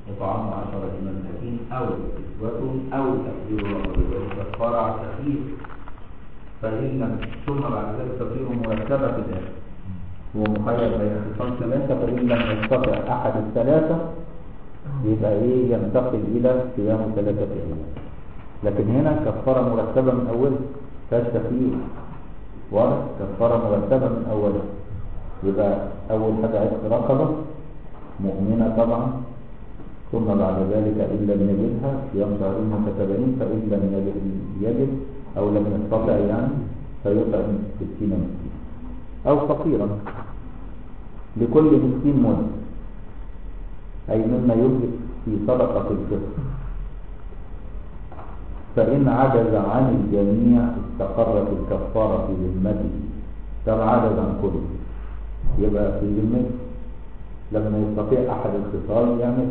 إطعام عشرة مساكين أو كسوتهم أو تحرير رقبة والكفارة على التخيير فإن لم ثم بعد ذلك تصير مرتبة في ذلك هو مخير بين خصام ثلاثة فإن لم يستطع أحد الثلاثة يبقى إيه ينتقل إلى صيام ثلاثة أيام لكن هنا كفارة مرتبة من أولها فيهاش تخيير واضح كفارة مرتبة من أولها يبقى أول حاجة عتق رقبة مؤمنة طبعا ثم بعد ذلك إن لم يجدها صيام شهرين متتابعين فإن لم يجد- يجد أو لم يستطع يعني فيطعم ستين مسكين أو فقيرا لكل مسكين مد أي مما يجب في صدقة الفطر فإن عجز عن الجميع استقرت الكفارة في ذمته طب عجز عن كله يبقى في ذمته لما يستطيع أحد الخصال يعمل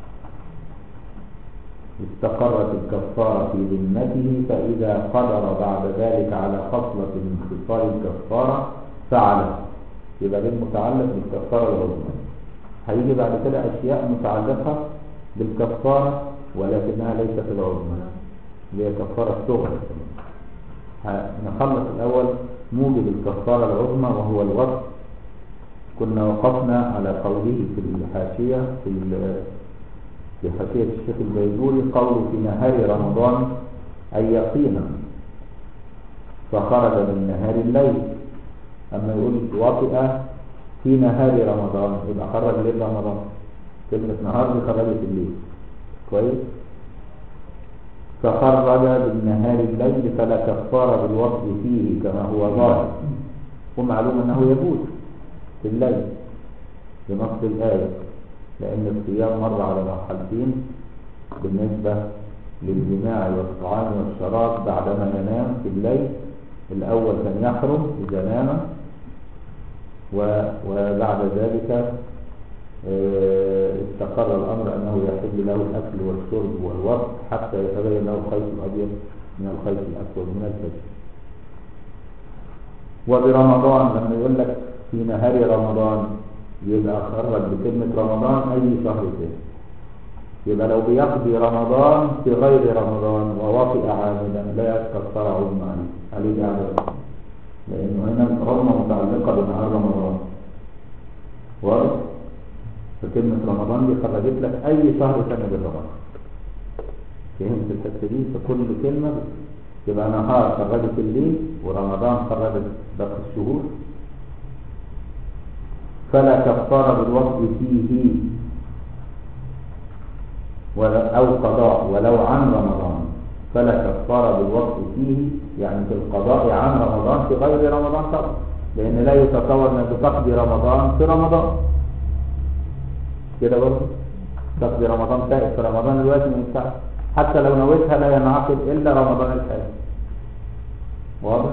استقرت الكفارة في ذمته فإذا قدر بعد ذلك على خصلة من خصال الكفارة فعله يبقى ده المتعلق بالكفارة العظمى هيجي بعد كده أشياء متعلقة بالكفارة ولكنها ليست العظمى اللي هي كفارة الصغرى ه- نخلص الأول موجب الكفارة العظمى وهو الوصف كنا وقفنا على قوله في الحاشية في ال- في حاشية الشيخ البيجوري قوله في نهار رمضان أي يقينا فخرج من نهار الليل أما يقول وطئ في نهار رمضان يبقى خرج ليل رمضان كلمة نهار دي خرجت الليل كويس فخرج بالنهار الليل فلا كفار بالوصف فيه كما هو ظاهر ومعلوم أنه يجوز في الليل بنص الآية لأن الصيام مر على مرحلتين بالنسبة للجماع والطعام والشراب بعدما ينام في الليل الأول كان يحرم إذا نام و- وبعد ذلك آه، استقر الأمر أنه يحل له الأكل والشرب والوقت حتى يتبين له الخيط الأبيض من الخيط الأسود من الفجر وبرمضان لما يقول لك في نهار رمضان يبقى خرج بكلمة رمضان أي شهر تاني يبقى لو بيقضي رمضان في غير رمضان ووافق عاملا لا يكفر عظم عليه عليه دعوة لأنه هنا العظمة متعلقة بنهار رمضان واضح؟ فكلمة رمضان دي خرجت لك أي شهر كان بالرمضان فهمت الحتة دي فكل كلمة يبقى نهار خرجت الليل ورمضان خرجت باقي الشهور فلا كفارة بالوصف فيه ولا- أو قضاء ولو عن رمضان فلا كفارة بالوصف فيه يعني في القضاء عن رمضان في غير رمضان طبعا لأن لا يتصور أنك تقضي رمضان في رمضان كده برضه تقضي رمضان فائت في رمضان دلوقتي ما ينفعش حتى لو نويتها لا ينعقد إلا رمضان الحالي واضح؟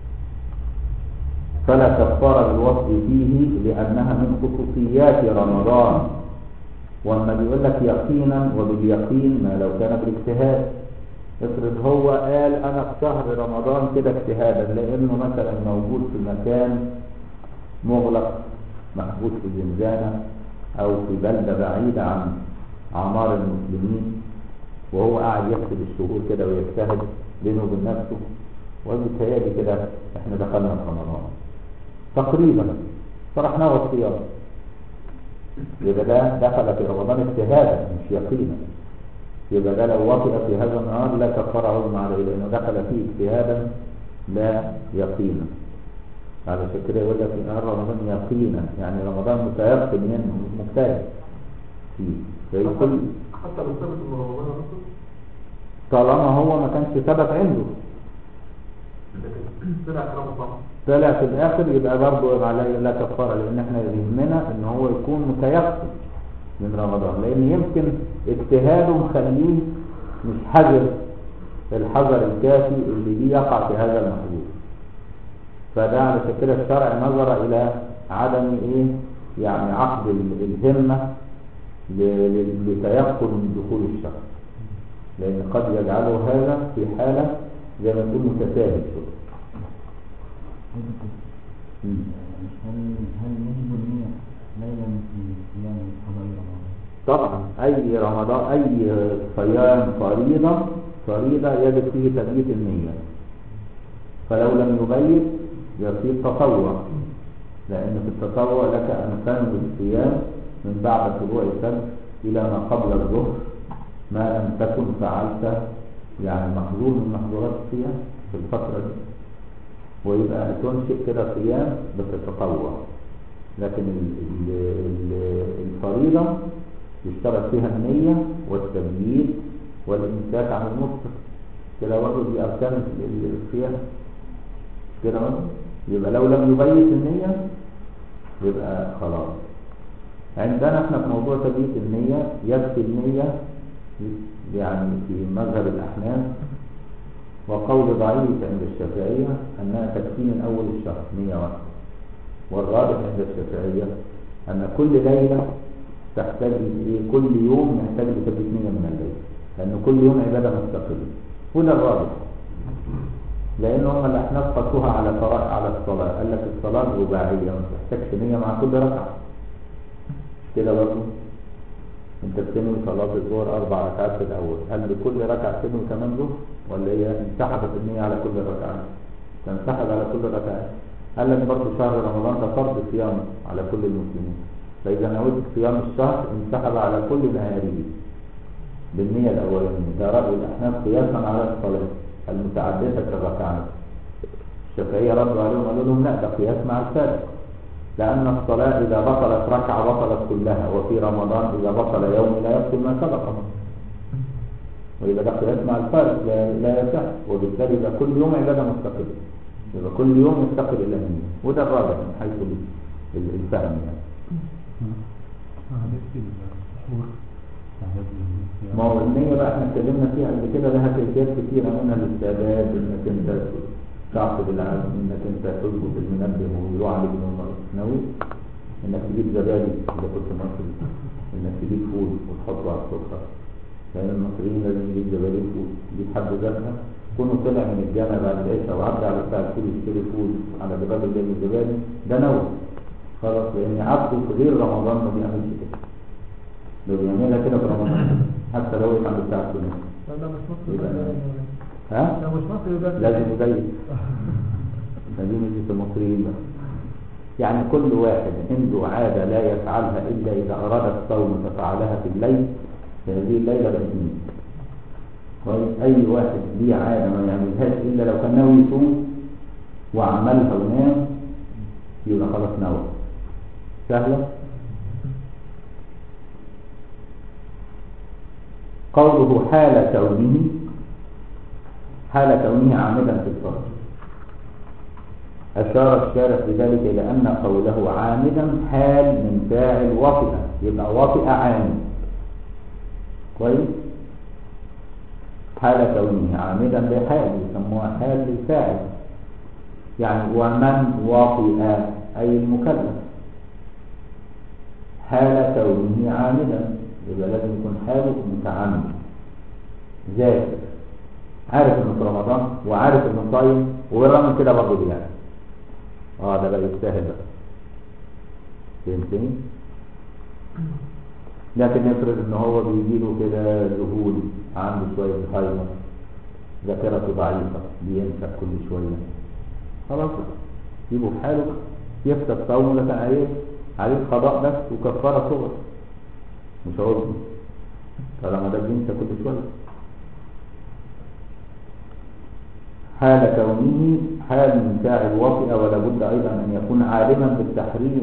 فلا كفارة بالوصف فيه لأنها من خصوصيات رمضان وأما بيقول لك يقينا وباليقين ما لو كان بالاجتهاد افرض هو قال أنا في شهر رمضان كده اجتهادا لأنه مثلا موجود في مكان مغلق محبوس في زنزانة أو في بلدة بعيدة عن أعمار المسلمين وهو قاعد يكتب الشهور كده ويجتهد بينه وبين نفسه وبالتالي كده احنا دخلنا في رمضان تقريبا فرحنا والصيام يبقى ده دخل في رمضان اجتهادا مش يقينا يبقى ده لو وطئ في هذا النهار لا كفر عظم عليه لانه دخل فيه اجتهادا لا يقينا على كده يقول لك في نهار رمضان يقينا يعني رمضان متيقن منه مش مجتهد فيه فيقول حتى لو ثبت ان رمضان نفسه طالما هو ما كانش ثبت عنده لكن طلع كلامه صح طلع في الاخر يبقى برضه عليه لا كفاره لان احنا يهمنا ان هو يكون متيقن من رمضان لان يمكن اجتهاده مخليه مش حذر الحذر الكافي اللي بيه يقع في هذا المحظور فده على كده الشرع نظر الى عدم ايه يعني عقد ال- الهمه ل- ل- لتيقن من دخول الشهر لان قد يجعله هذا في حاله زي ما تقول متساهل شويه مم. هل هل يجب النية ليلا في صيام قضاء رمضان؟ طبعا اي رمضان اي صيام فريضة فريضة يجب فيه تبييت النية فلو لم يبيت يصير تطوع لان في التطوع لك ان تنوي الصيام من بعد طلوع الشمس الى ما قبل الظهر ما لم تكن فعلت يعني محظور من محظورات الصيام في الفترة دي ويبقى تنشئ كده صيام بتتطوع لكن ال- ال- ال- الفريضة يشتغل فيها النية والتبييت والإمساك عن المفطر كده برضه دي أركان ال- ال- الصيام كده برضه يبقى لو لم يبيت النية يبقى خلاص عندنا احنا في موضوع تبييت النية يكفي النية يعني في مذهب الأحناف وقول ضعيف عند الشافعية أنها تكفي من أول الشهر نية واحدة والراجح عند الشافعية أن كل ليلة تحتاج إيه كل يوم يحتاج لتبيت نية من الليل لأن كل يوم عبادة مستقلة وده الراجح لأن هم الأحناف قصوها على فرا- على الصلاة قال لك الصلاة رباعية ما تحتاجش نية مع كل ركعة كده برضه انت بتنوي صلاة الظهر أربع ركعات في الأول هل بكل ركعة تنوي كمان ظهر ولا هي انسحبت النية على كل ركعة تنسحب على كل ركعة قال لك برضه شهر رمضان ده فرض صيام على كل المسلمين فإذا نويت صيام الشهر انسحب على كل نهاره بالنية الأولانية ده رأي الأحناف قياسا على الصلاة المتعددة الركعات الشافعية ردوا عليهم قالوا لهم لا ده قياس مع الفارق لأن الصلاة إذا بطلت ركعة بطلت كلها وفي رمضان إذا بطل يوم لا يبطل ما سبقه وإذا ده قياس مع الفارق لا, لا يصح وبالتالي يبقى كل يوم عبادة مستقلة يبقى كل يوم يستقل إلى النية وده الراجح من حيث ال- ال- الفهم يعني معلش السحور عدد ما هو النية بقى احنا اتكلمنا فيها قبل كده لها كيفيات كتيرة منها الاستعداد انك انت تعقد العزم انك انت تظبط المنبه ويروح عليك من ناوي انك تجيب زبادي اذا كنت مصري انك تجيب فول وتحطه على السفرة لان المصريين لازم يجيب زبادي وفول دي حد ذاتها كونه طلع من الجامع بعد العشاء وعدى على بتاع الفول يشتري فول على الراجل جايب الزبادي ده نوي خلاص لان عبده في غير رمضان ما بيعملش كده لو بيعملها كده في رمضان حتى لو وقف عند بتاع الفول لا مش مصر يبقى يبقى ها لا مش مصر يبقى لازم يبين لازم يجي في المصريين بقى يعني كل واحد عنده عادة لا يفعلها إلا إذا أراد الصوم ففعلها في الليل فهذه الليلة بإذنه كويس أي واحد ليه عادة ما يعملهاش إلا لو كان ناوي يصوم وعملها ونام يبقى خلاص نوى سهلة قوله حال كونه حال كونه عامدا في الفرج أشار الشارع بذلك إلى أن قوله عامدا حال من فاعل وطئ يبقى وطئ عامد كويس حال كونه عامدا لحال يسموها حال للفاعل يعني ومن وطئ أي المكلف حال كونه عامدا يبقى لازم يكون حاله متعمد ذاكر عارف انه في رمضان وعارف انه صايم ورغم كده برضه بيعمل اه ده بقى يستاهل بقى فهمتني لكن افرض ان هو بيجيله كده ذهول عنده شويه هايمر ذاكرته ضعيفه بينسى كل شويه خلاص بقى يجيبه في حاله بقى. يفسد صومه لكن عليه عليه قضاء بس وكفاره صغر مش هقول طالما ده بينسى كل شويه حال كونه حال من فاعل وطئ ولا بد ايضا ان يكون عالما بالتحريم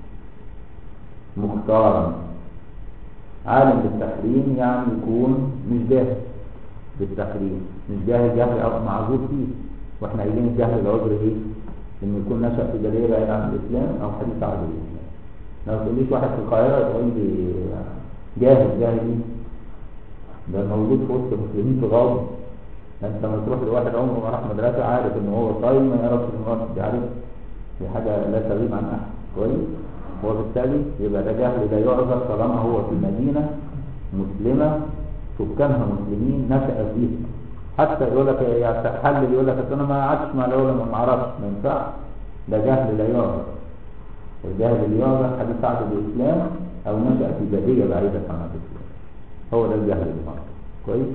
مختارا عالم بالتحريم يعني يكون مش جاهل بالتحريم مش جاهل جهل او معذور فيه واحنا قايلين الجهل العذر ايه انه يكون نشأ في جزيرة بعيد عن الاسلام او حديث عن الاسلام لو تقوليش واحد في القاهرة يقول لي جاهل جاهل ايه ده موجود في وسط المسلمين في غاضب انت لما تروح لواحد عمره ما راح مدرسه عارف ان هو صايم ما يعرفش ان هو بيعرف دي حاجه لا تغيب عن احد كويس وبالتالي يبقى ده جهل لا يعذر طالما هو في مدينه مسلمه سكانها مسلمين نشأ فيها حتى يقول لك يتحلل يقول لك أصل انا ما قعدتش مع العلماء ما اعرفش ما ينفعش ده جهل لا يعذر الجهل اللي يعذر حديث عهد الاسلام أو نشأ في بادية بعيدة عن الإسلام هو ده الجهل بالمرض كويس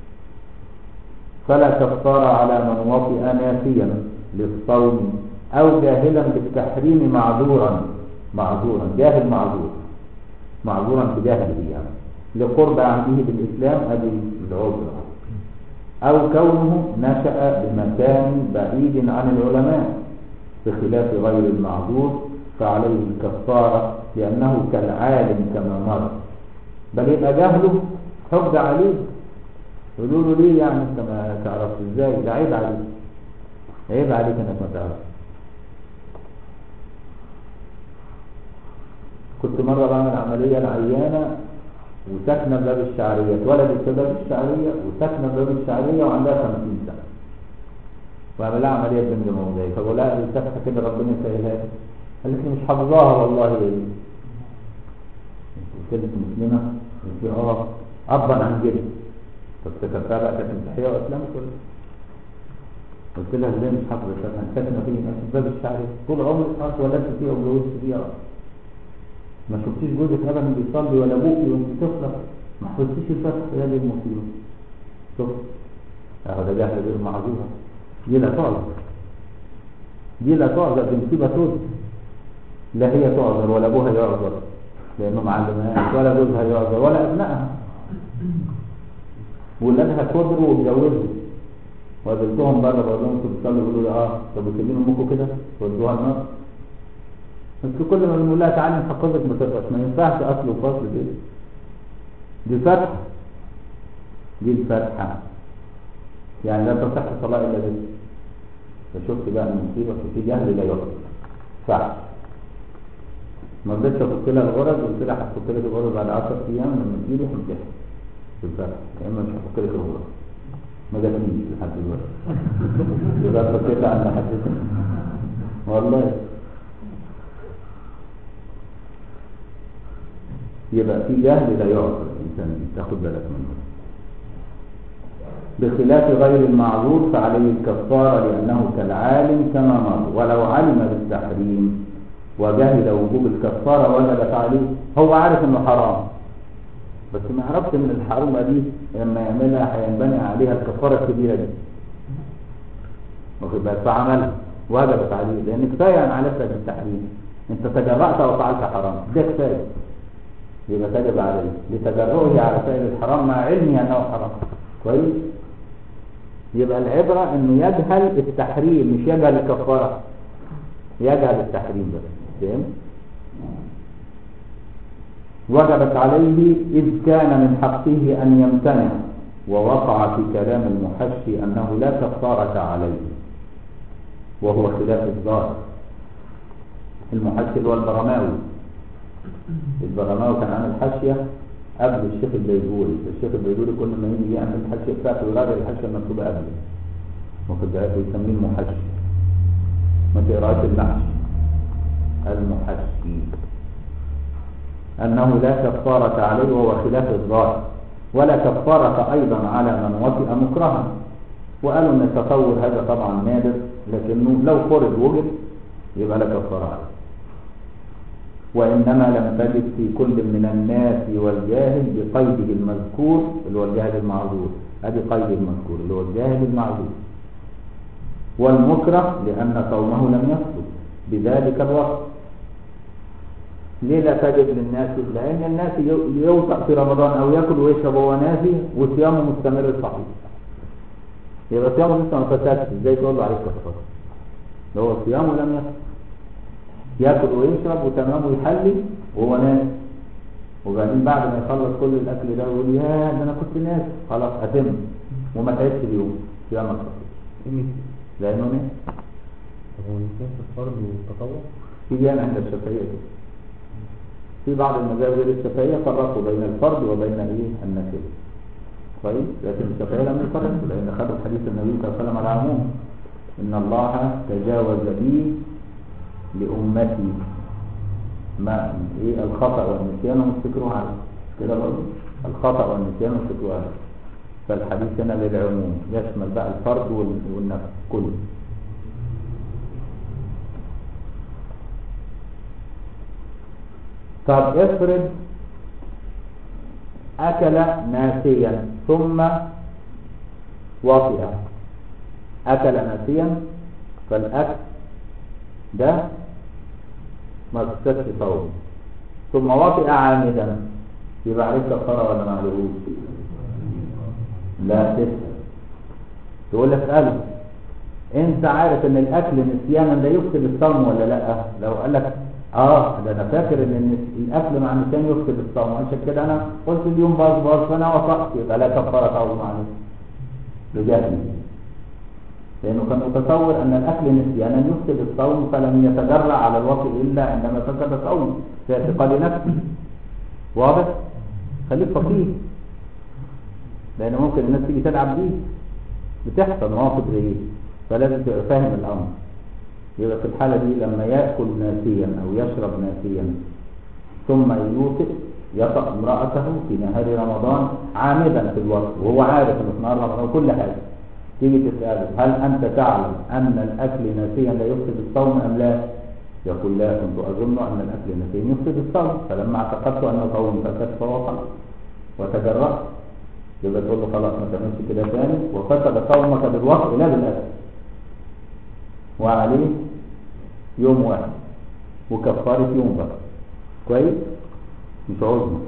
فلا كفارة على من وطئ ناسيا للصوم أو جاهلا بالتحريم معذورا معذورا جاهل معذور معذورا بجهله يعني لقرب عهده بالإسلام هذه العذر أو كونه نشأ بمكان بعيد عن العلماء بخلاف غير المعذور فعليه الكفارة لأنه كالعالم كما مر بل يبقى جهله حج عليه يقولوا له ليه يعني انت ما تعرفش ازاي ده عيب عليك عيب عليك انك ما تعرفش كنت مرة بعمل عملية لعيانة وساكنة بباب الشعرية اتولدت في باب الشعرية وساكنة بباب الشعرية وعندها 50 سنة وعمل لها عملية بنج موضعي فبقول لها السفحة كده ربنا يسهلها لي قالت لي مش حافظاها والله يا دي قلت لك مسلمة قلت لي اه أبا عن جدي فافتكرتها بقى كانت مسيحية وأسلمت ولا قلت لها ازاي مش حافظة السفحة أنا ساكنة فين؟ في باب الشعرية طول عمري خلاص ولدت فيها واتجوزت فيها ما شفتيش جوزك ابدا بيصلي ولا ابوكي وانت طفله ما حفظتيش الفتح يا دي المصيبه شوف اهو ده جهل غير معذوره دي لا تعذر دي لا تعذر دي مصيبه تود لا هي تعذر ولا ابوها يعذر لانه معلمهاش ولا جوزها يعذر ولا ابنائها ولادها كبروا واتجوزوا وقابلتهم بره بقول لهم انتوا بتصلوا يقولوا لي اه طب بتكلموا امكم كده ودوها النار بس كل ما بنقول لها تعالي نحفظك ما تبقاش ما ينفعش اصل وفصل كده دي فتحه دي الفتحه يعني لا تصح الصلاه الا به فشفت بقى المصيبه في جهل لا يغفر صح ما رضيتش افك لها الغرز قلت لها هفك لك الغرز بعد 10 ايام لما تجيلي همتحن في الفتح يا اما مش هفك لك الغرز ما جاتنيش لحد دلوقتي يبقى فكيتها عن حدثني والله يبقى في جهل لا يعذر الإنسان تاخد بالك منه بخلاف غير المعذور فعليه الكفارة لأنه كالعالم كما مر ولو علم بالتحريم وجهل وجوب الكفارة وجبت عليه هو عارف انه حرام بس ما عرفت ان الحرمة دي لما يعملها هينبني عليها الكفارة الكبيرة دي واخد بالك فعملها وجبت عليه لان كفاية ان عرفت بالتحريم انت تجرأت وفعلت حرام ده كفاية يبقى تجب عليه لتجرؤه على فعل الحرام مع علمه انه حرام كويس يبقى العبرة انه يجهل التحريم مش يجهل الكفارة يجهل التحريم بس فهم وجبت عليه إذ كان من حقه أن يمتنع ووقع في كلام المحشي أنه لا كفارة عليه وهو خلاف الظاهر المحشي هو البرماوي البرماوي كان عامل حاشية قبل الشيخ البيجوري الشيخ البيجوري كل ما يجي يعمل الحاشية بتاعته يراجع الحاشية المكتوبة قبله واخد بالك ويسميه المحشي ما تقراش المحشي المحشي أنه لا كفارة عليه وهو خلاف الظاهر ولا كفارة أيضا على من وطئ مكرها وقالوا أن التطور هذا طبعا نادر لكنه لو فرض وجد يبقى لا كفارة عليه وإنما لم تجد في كل من الناس والجاهل بقيده المذكور اللي هو الجاهل المعذور هذه قيد المذكور اللي هو الجاهل المعذور والمكره لأن صومه لم يسقط بذلك الوقت ليه لا تجد للناس لأن الناس يوطأ في رمضان أو يأكل ويشرب وهو ناسي وصيامه مستمر صحيح يبقى صيامه لسه ما فسدش ازاي تقول له عليك كفاره ده هو صيامه لم يسقط ياكل ويشرب وتمام ويحلي وهو ناس وبعدين بعد ما يخلص كل الاكل ده يقول يا ده انا كنت ناس خلاص اتم وما تعبش اليوم صيامك صحيح لانه ناس هو نسيان في الفرض والتطوع في جامع عند الشافعيه كده في بعض المذاهب غير الشافعيه فرقوا بين الفرد وبين ايه النافله كويس لكن الشافعيه لم يفرقوا لان خدوا حديث النبي صلى الله عليه وسلم على العموم ان الله تجاوز لي لأمتي ما إيه الخطأ والنسيان والفكر عليه كده برضه الخطأ والنسيان والفكر عليه فالحديث هنا للعموم يشمل بقى الفرد وال- والنفس كله طب افرض أكل ناسيا ثم وطئ أكل ناسيا فالأكل ده ما تستشفي صوم ثم وطئ عامدا يبقى عليك كفارة ولا ما عليهوش؟ لا تسأل تقول لك اسأله انت عارف ان الاكل نسيانا ده يفسد الصوم ولا لا لو قال لك اه ده انا فاكر ان النس- الاكل مع النسيان يفسد الصوم عشان كده انا قلت اليوم باظ باظ فانا وافقت يبقى لا كفاره تعوض عليه بجهله لانه كان متصور ان الاكل نسيانا يفسد الصوم فلم يتجرع على الوطء الا عندما فسد صومه في اعتقاد نفسه واضح خليك فقيه لان ممكن الناس تيجي تلعب بيه بتحصل مواقف زي دي فلازم تبقى فاهم الامر يبقى في الحالة دي لما يأكل ناسيا أو يشرب ناسيا ثم يوطئ يطأ امرأته في نهار رمضان عامدا في الوقت وهو عارف انه في نهار رمضان وكل حاجة تيجي تسأله هل أنت تعلم أن الأكل ناسيا لا يفسد الصوم أم لا؟ يقول لا كنت أظن أن الأكل ناسيا يفسد الصوم فلما اعتقدت أنه صوم فسد فهو خلاص وتجرأت يبقى تقول له خلاص ما تعملش كده تاني وفسد صومك بالوقت لا بالأكل وعليه يوم واحد وكفارة يوم بقى كويس مش عذر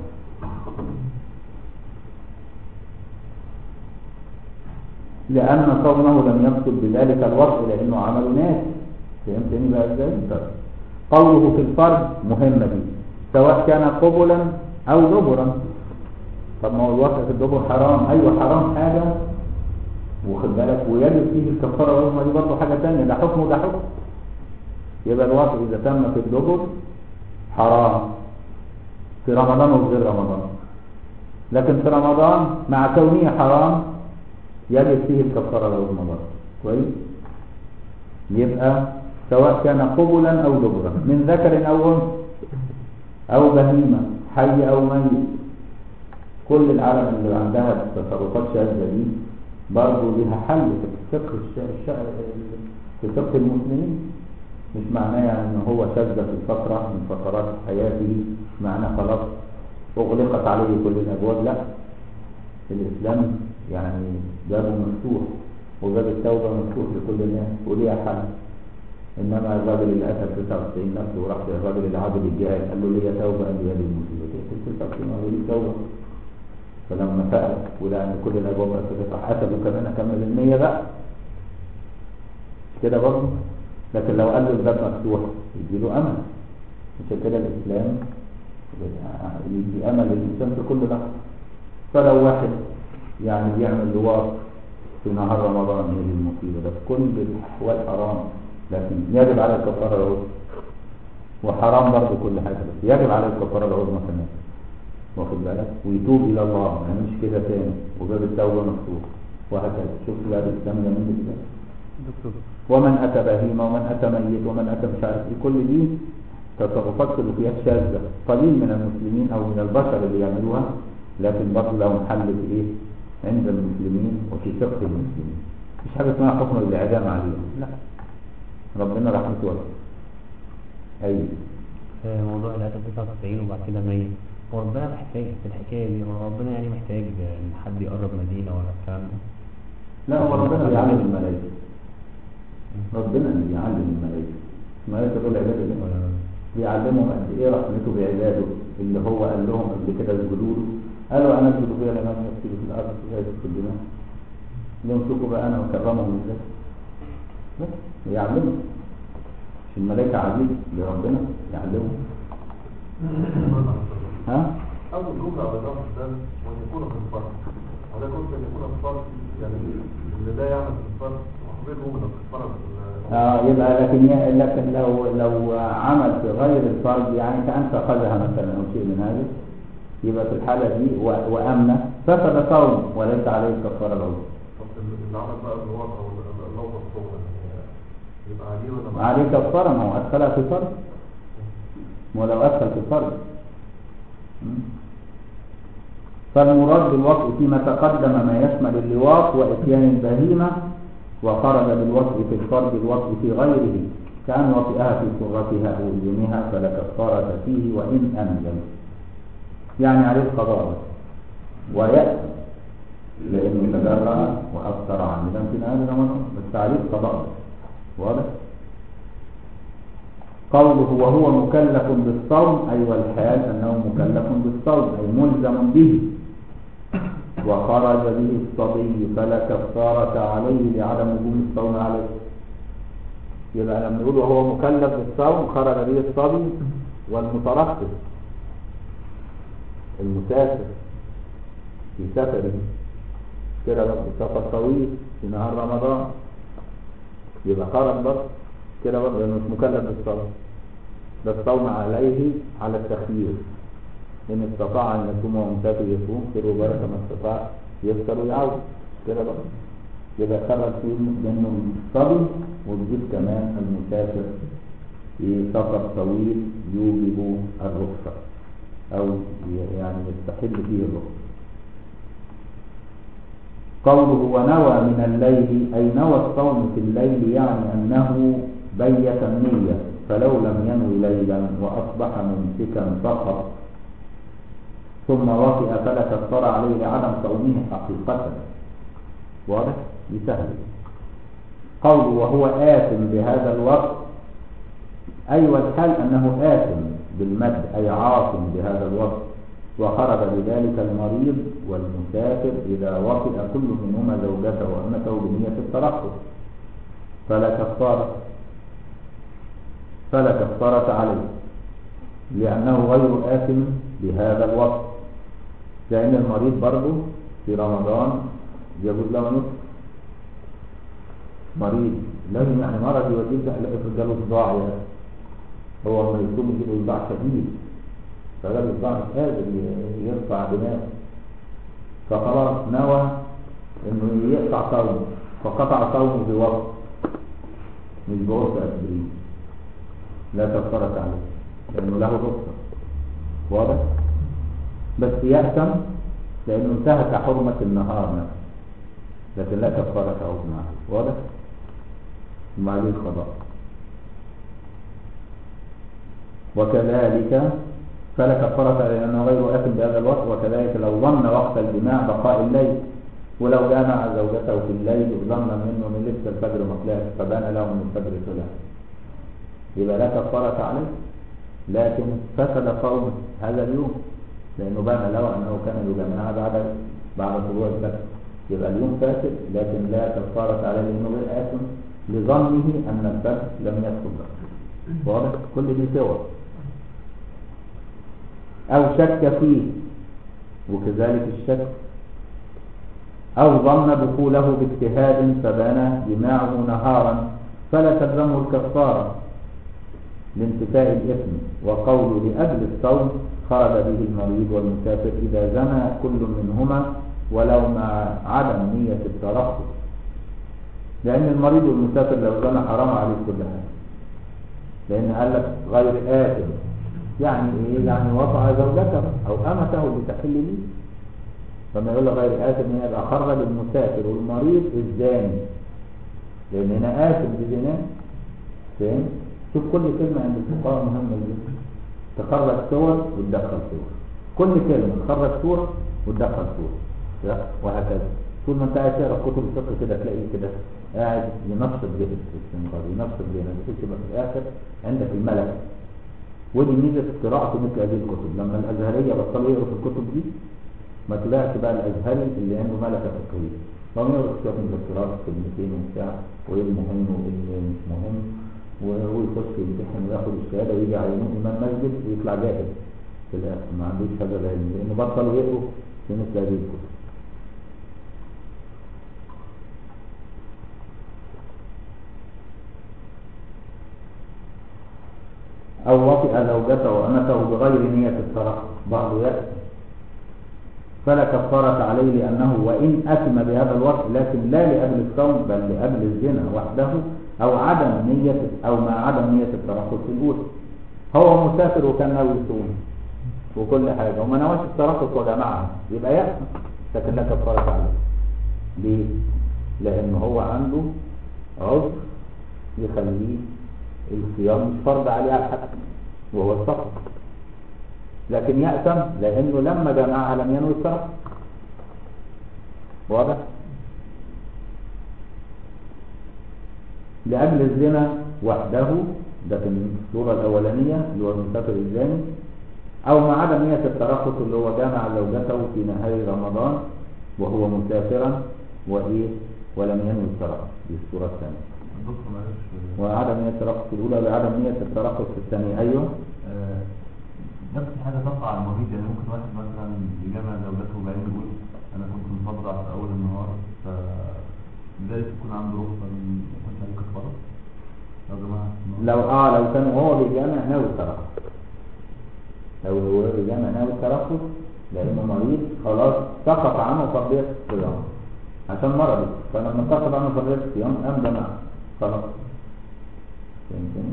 لأن صومه لم يقصد بذلك الوقت لأنه عمل ناس فهمتني بقى ازاي؟ طيب. قوله في الفرد مهمة دي سواء كان قبلا أو دبرا طب ما هو الوقت في الدبر حرام أيوه حرام حاجة واخد بالك ويجب فيه الكفارة العظمى دي برضه حاجة تانية ده حكم وده حكم يبقى الوقت إذا تم في الدبر حرام في رمضان وفي غير رمضان لكن في رمضان مع كونه حرام يجب فيه الكفارة العظمى برضه كويس يبقى سواء كان قبلا أو دبرا من ذكر أو أنثى أو بهيمة حي أو ميت كل العالم اللي عندها تصرفات شاذة دي برضه لها حل في فقه الش... الش... في فقه المسلمين مش معناه يعني ان هو شذ في فترة من فترات حياته معناه خلاص اغلقت عليه كل الابواب لا الاسلام يعني بابه مفتوح وباب التوبة مفتوح لكل الناس وليها حل انما الراجل اللي قتل 99 نفسه وراح للراجل العابد الجاهل قال له ليه توبة قال له يا دي المصيبة تقتل 99 قال له ليه توبة فلما سأل ولقى ان كل الابواب مفتوحة قتلوا كمان اكمل المية بقى كده برضه لكن لو قال له الباب مفتوح يدي له امل عشان كده الاسلام يدي امل للانسان في كل لحظه فلو واحد يعني بيعمل لواط في نهار رمضان هي دي المصيبه ده في كل الاحوال حرام لكن يجب على الكفاره العظمى وحرام برضه كل حاجه بس يجب على الكفاره العظمى كمان واخد بالك ويتوب الى الله ما يعملش كده تاني وباب التوبه مفتوح وهكذا شوف بقى الاسلام جميل ازاي دكتور ومن أتى بهيمة ومن أتى ميت ومن أتى مش عارف إيه كل دي تصرفات سلوكيات شاذة قليل من المسلمين أو من البشر اللي يعملوها لكن برضه لهم حل في إيه عند المسلمين وفي فقه المسلمين مفيش حاجة اسمها حكم الإعدام عليهم لا ربنا رحمته واسعة أيوه آه، موضوع العتب 99 وبعد كده ميت هو ربنا محتاج في الحكاية دي هو ربنا يعني محتاج آه، ان حد يقرب مدينة ولا الكلام ده لا هو ربنا بيعلم الملائكة ربنا اللي بيعلم الملائكة الملائكة دول عباد الله ولا بيعلمهم قد ايه رحمته بعباده اللي هو قال لهم قبل كده اسجدوا له قالوا انا اسجد فيها لمن يفسد في الارض ويسفك في الدماء يمسكوا بقى انا وكرمهم ازاي بس يعلمهم مش الملائكة عبيد لربنا يعلمهم ها أول جملة على الأمر ده وأن يكون في الفرق ولا كنت أن يكون في الفرق يعني اللي لا يعمل في الفرق وغيره من الفرق آه يبقى لكن ي- لكن لو لو عمل في غير الفرض يعني كأن فقدها مثلا أو شيء من هذا يبقى في الحالة دي و- وأمنة فسد صوم وليس عليه الكفارة العظمى طب اللي عمل بقى الوضع أو اللوطة الصغرى يبقى عليه ولا ما عليه كفارة ما هو أدخلها في فرض ولو أدخل في فرض م? فالمراد بالوطء فيما تقدم ما يشمل اللواط وإتيان البهيمة وخرج بالوطء في الفرد الوطء في غيره كأن وطئها في صغتها أو أذنها فلا كفارة فيه وإن أنزل يعني عليه القضاء ويأتي لأنه تجرأ وأفطر عامدا في نهار رمضان بس عليه قضاء واضح؟ قوله وهو مكلف بالصوم أي والحال أنه مكلف بالصوم أي ملزم به وخرج به الصبي فلا كفارة عليه لعدم وجوب الصوم عليه يبقى لما يقول وهو مكلف بالصوم خرج به الصبي والمترقب المسافر في سفره كده برضه سفر طويل في نهار رمضان يبقى خرج برضه كده برضه لانه مش مكلف بالصوم ده الصوم عليه على التخيير ان استطاع ان يصوم وهو مسافر يصوم خير وبركه ما استطاع يفطر ويعود كده برضه يبقى خرج فيه منه الصبي وتجيب كمان المسافر في سفر طويل يوجب الرخصه او يعني يستحل فيه الرخصه قوله ونوى من الليل أي نوى الصوم في الليل يعني أنه بيت النية فلو لم ينوي ليلا وأصبح ممسكا فقط ثم وطئ فلا كفر عليه لعدم صومه حقيقة واضح؟ بسهل قوله وهو آثم بهذا الوقت أي أيوة والحال أنه آثم بالمد أي عاصم بهذا الوقت وخرج بذلك المريض والمسافر إذا وطئ كل منهما زوجته وأمته بنية الترقب فلا كفارة فلا كفارة عليه لأنه غير آثم بهذا الوقت لأن المريض برضه في رمضان يجوز له نصف مريض لازم يعني مرض يوديه لا افرض جاله صداع يا هو لما يصوم يجيله صداع شديد فغير الصداع مش قادر يرفع دماغه فخلاص نوى انه يقطع صومه فقطع صومه بوقت مش بوقت اسبرين لا كفارة عليه لانه له رخصة واضح بس يأتم لانه انتهك حرمة النهار نفسه لكن لا كفارة عظمى عليه واضح ثم عليه القضاء وكذلك فلا كفارة لأنه غير آثم بهذا الوقت وكذلك لو ظن وقت الجماع بقاء الليل ولو جامع زوجته في الليل ظن منه من لبس الفجر مطلع فبان له من الفجر طلع يبقى لا كفارة عليه لكن فسد صومه هذا اليوم لأنه بان له أنه كان يجامعها بعد بعد طلوع الفجر يبقى اليوم فاسد لكن لا كفارة عليه لأنه غير آثم لظنه أن الفجر لم يدخل له واضح كل دي صور أو شك فيه وكذلك الشك أو ظن دخوله باجتهاد فبان جماعه نهارا فلا تلزمه الكفارة لانتفاء الإثم وقول لأجل الصوم خرج به المريض والمسافر إذا زنى كل منهما ولو مع عدم نية الترخص لأن المريض والمسافر لو زنى حرام عليه كل حاجة لأن قال لك غير آثم يعني ايه يعني وضع زوجته او امته لتحل لي فما يقول غير آثم هنا يبقى خرج المسافر والمريض الزاني لان هنا آثم بزناه فاهم شوف كل كلمة عند الفقهاء مهمة جدا تخرج صور وتدخل صور كل كلمة تخرج صورة وتدخل صورة وهكذا طول ما انت قاعد تقرا كتب الفقه كده تلاقيه كده قاعد ينصب ذهن الاستنباط ينصب ذهن بحيث يبقى في الاخر عندك الملكه ودي ميزه قراءه مثل هذه الكتب لما الازهريه بطلوا يقروا في الكتب دي ما طلعش بقى الازهري اللي عنده ملكه فقهيه فهم يقروا كتاب مذكرات كلمتين وبتاع وايه المهم وايه اللي مش مهم ويخش يمتحن وياخد الشهاده ويجي يعينوه امام مسجد ويطلع جاهز في الاخر ما عندوش هذا العلم لانه بطلوا يقروا في مثل هذه الكتب أو وطئ زوجته وأمته بغير نية الصلاة بعض يأتي فلا كفارة عليه لأنه وإن أثم بهذا الوقت لكن لا لأجل الصوم بل لأجل الزنا وحده أو عدم نية أو مع عدم نية الترخص في الأولى هو مسافر وكان ناوي يصوم وكل حاجة وما نواش الترخص وجمعها يبقى يأثم لكن لا كفارة عليه ليه؟ لأن هو عنده عذر يخليه الصيام مش فرض عليه على الحد وهو السفر لكن يأتم لأنه لما جمعها لم ينوي السفر واضح لأجل الزنا وحده ده في الصورة الأولانية اللي هو المسافر الزاني أو مع عدم نية الترخص اللي هو جامع زوجته في نهاية رمضان وهو مسافرا وإيه ولم ينوي الترخص دي الصورة الثانية الدكتور معلش وعدم نية الترخص الأولى بعدم نية الترخص في الثانية أيوه آه، نفس الحاجة تقع على المريض يعني ممكن واحد مثلا يجمع زوجته وبعدين يقول أنا كنت مفضع في أول النهار فلذلك يكون عنده رخصة إن ما يكونش عليه كفارة يا جماعة لو اه لو كان هو بيجامع ناوي الترخص لو هو بيجامع ناوي الترخص لانه مريض خلاص سقط عنه فرضية الصيام عشان مرض فلما سقط عنه فرضية الصيام قام جمع خلاص فهمتني؟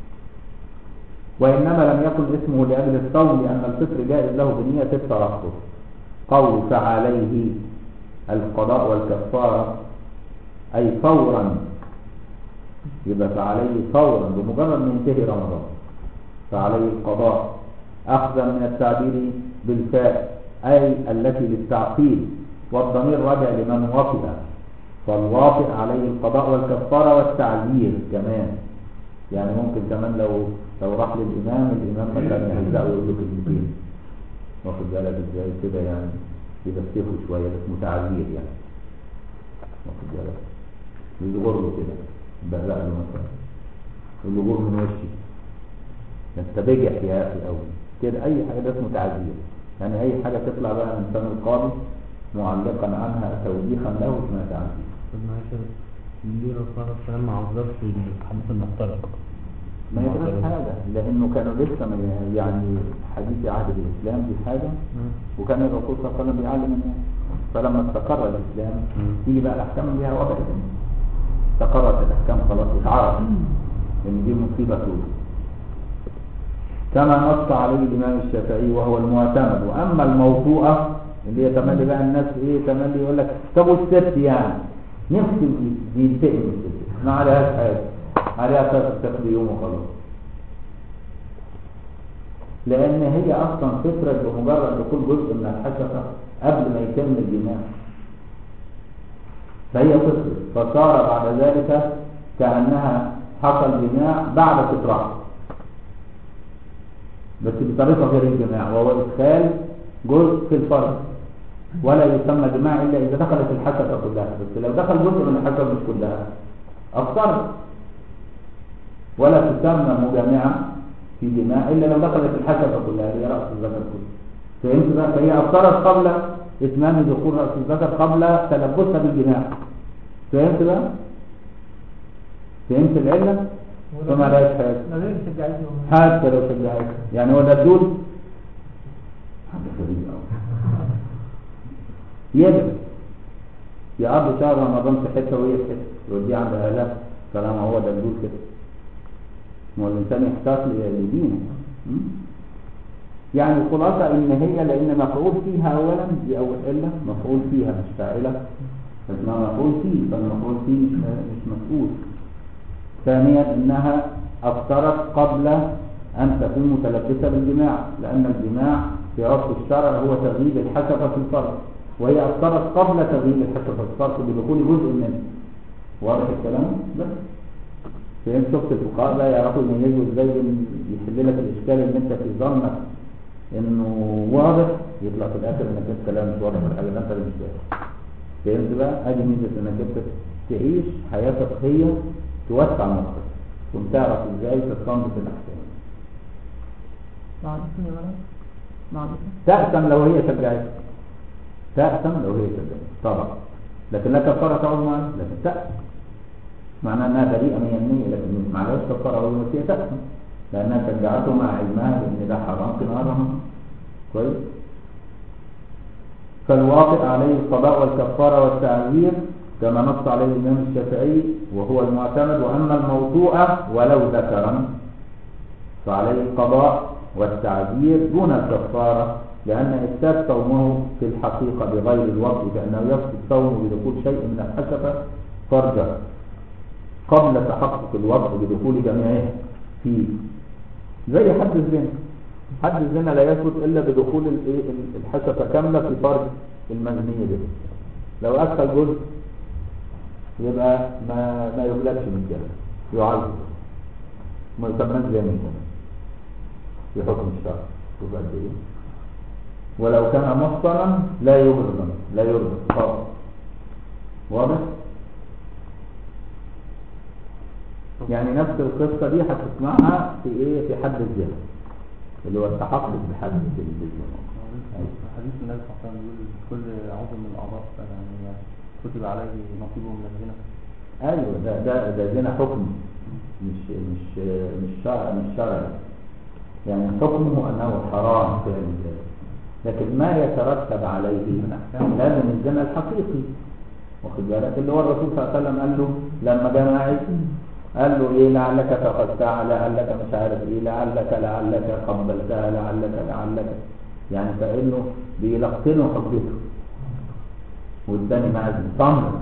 وإنما لم يكن اسمه لأجل الصوم لأن الفطر جائز له بنية الترخص قول فعليه القضاء والكفارة أي فورا يبقى فعليه فورا بمجرد ما ينتهي رمضان فعليه القضاء أخذا من التعبير بالفاء أي التي للتعقيد والضمير راجع لمن وطئ فالواطئ عليه القضاء والكفارة والتعذير كمان يعني ممكن كمان لو لو راح للإمام الإمام مثلا يهزأه ويقول له كلمتين واخد بالك ازاي كده يعني يبسطه شوية بس متعذير يعني واخد بالك يصغر له كده بقى له مثلا يقول له غور من وشي ده انت بجح يا اخي قوي كده اي حاجه ده اسمه تعذير يعني اي حاجه تطلع بقى من فم القاضي معلقا عنها توبيخا له اسمها تعذير طب معلش ليه الرسول صلى الله عليه وسلم ما عذرش الحديث المختلط ما يدرس حاجه لانه كانوا لسه ما- يعني حديث عهد الاسلام دي حاجه وكان الرسول صلى الله عليه وسلم بيعلم الناس فلما استقر الاسلام مم. تيجي بقى الاحكام اللي ليها وضع تاني استقرت الاحكام خلاص اتعرف ان دي مصيبه سوداء كما نص عليه الامام الشافعي وهو المعتمد واما الموضوعه اللي هي تملي بقى الناس ايه تملي يقول لك طب والست يعني نفسي ينتقم من الست ما عليهاش حاجه عليها تاخد يوم وخلاص لان هي اصلا فطره بمجرد دخول جزء من الحشره قبل ما يتم الجماع فهي فطره فصار بعد ذلك كانها حصل جماع بعد فطرها بس بطريقه غير الجماع وهو ادخال جزء في الفرج ولا يسمى جماع الا اذا دخلت الحشره كلها بس لو دخل جزء من الحشره مش كلها افطرت ولا تسمى مجامعه في جماع الا لو دخلت الحشره كلها اللي هي راس الذكر كله فهمت بقى فهي افطرت قبل اتمام دخول راس الذكر قبل تلبسها بالجماع فهمت بقى فهمت العله فما لهاش حاجه غير شجاعتهم حتى لو شجعت يعني هو ده الدول حاجه غريبه قوي يدعي يقضي شهر رمضان في حته وهي في حته يوديه عند اهلها طالما هو ده الدول كده ما هو الانسان يحتاج ل- لدينه م? يعني الخلاصه ان هي لان مفعول فيها اولا دي اول عله مفعول فيها مش فاعله اسمها مفعول فيه فالمفعول فيه مش مش مسؤول ثانيا انها افطرت قبل ان تكون متلبسه بالجماع لان الجماع في عرف الشرع هو تغييب الحشفه في الفرج وهي افطرت قبل تغييب الحشفه في الفرج بدخول جزء منه واضح الكلام بس فين شفت الفقهاء بقى يعرفوا يميزوا ازاي إن يحل لك الاشكال ان انت في ظنك انه واضح يطلع في الاخر انك انت لا مش واضح الحاجه ده انت اللي مش فاهم فهمت بقى ادي ميزه انك انت تعيش حياه فقهيه توسع مخك وتعرف ازاي تستنبط الاحكام معروفين يا ولد معروفين تأثم لو هي شجعت تأثم لو هي شجعت طبعا لكن لا كفارة تعود معنا لكن تأثم معناه انها بريئة من النية لكن مش معناهاش كفارة او بس هي تأثم لانها شجعته مع علمها بان ده حرام في نهار رمضان كويس فالواقع عليه القضاء والكفارة والتعذير كما نص عليه الإمام الشافعي وهو المعتمد وأما الموضوع ولو ذكرا فعليه القضاء والتعذير دون الكفارة لأن إفساد صومه في الحقيقة بغير الوقت كأنه يفسد صومه بدخول شيء من الحشفة فرجا قبل تحقق الوقت بدخول جميعه فيه زي حد الزنا حد الزنا لا يثبت إلا بدخول الإيه؟ الحشفة كاملة في فرج المزنية به لو أدخل جزء يبقى ما ما يغلبش من كده يعذب ما يسمىش زي من كده في حكم الشرع شوف قد ايه ولو كان محصنا لا يغرم لا يغرم خالص واضح يعني نفس القصة دي هتسمعها في ايه في حد الزنا اللي هو التحقق بحد الزنا حديث النبي صلى الله عليه وسلم يقول كل عضو من الاعضاء يعني كتب عليه نصيبه من الزنا ايوه ده ده ده زنا حكم مش مش مش شرع مش شرعي يعني حكمه انه حرام فعل ذلك لكن ما يترتب عليه لازم الزنا الحقيقي واخد بالك اللي هو الرسول صلى الله عليه وسلم قال له لما جاء معي قال له ايه لعلك فقدتها لعلك مش عارف ايه لعلك لعلك قبلتها لعلك لعلك يعني كانه بيلقنه حجته والثاني معاه تمر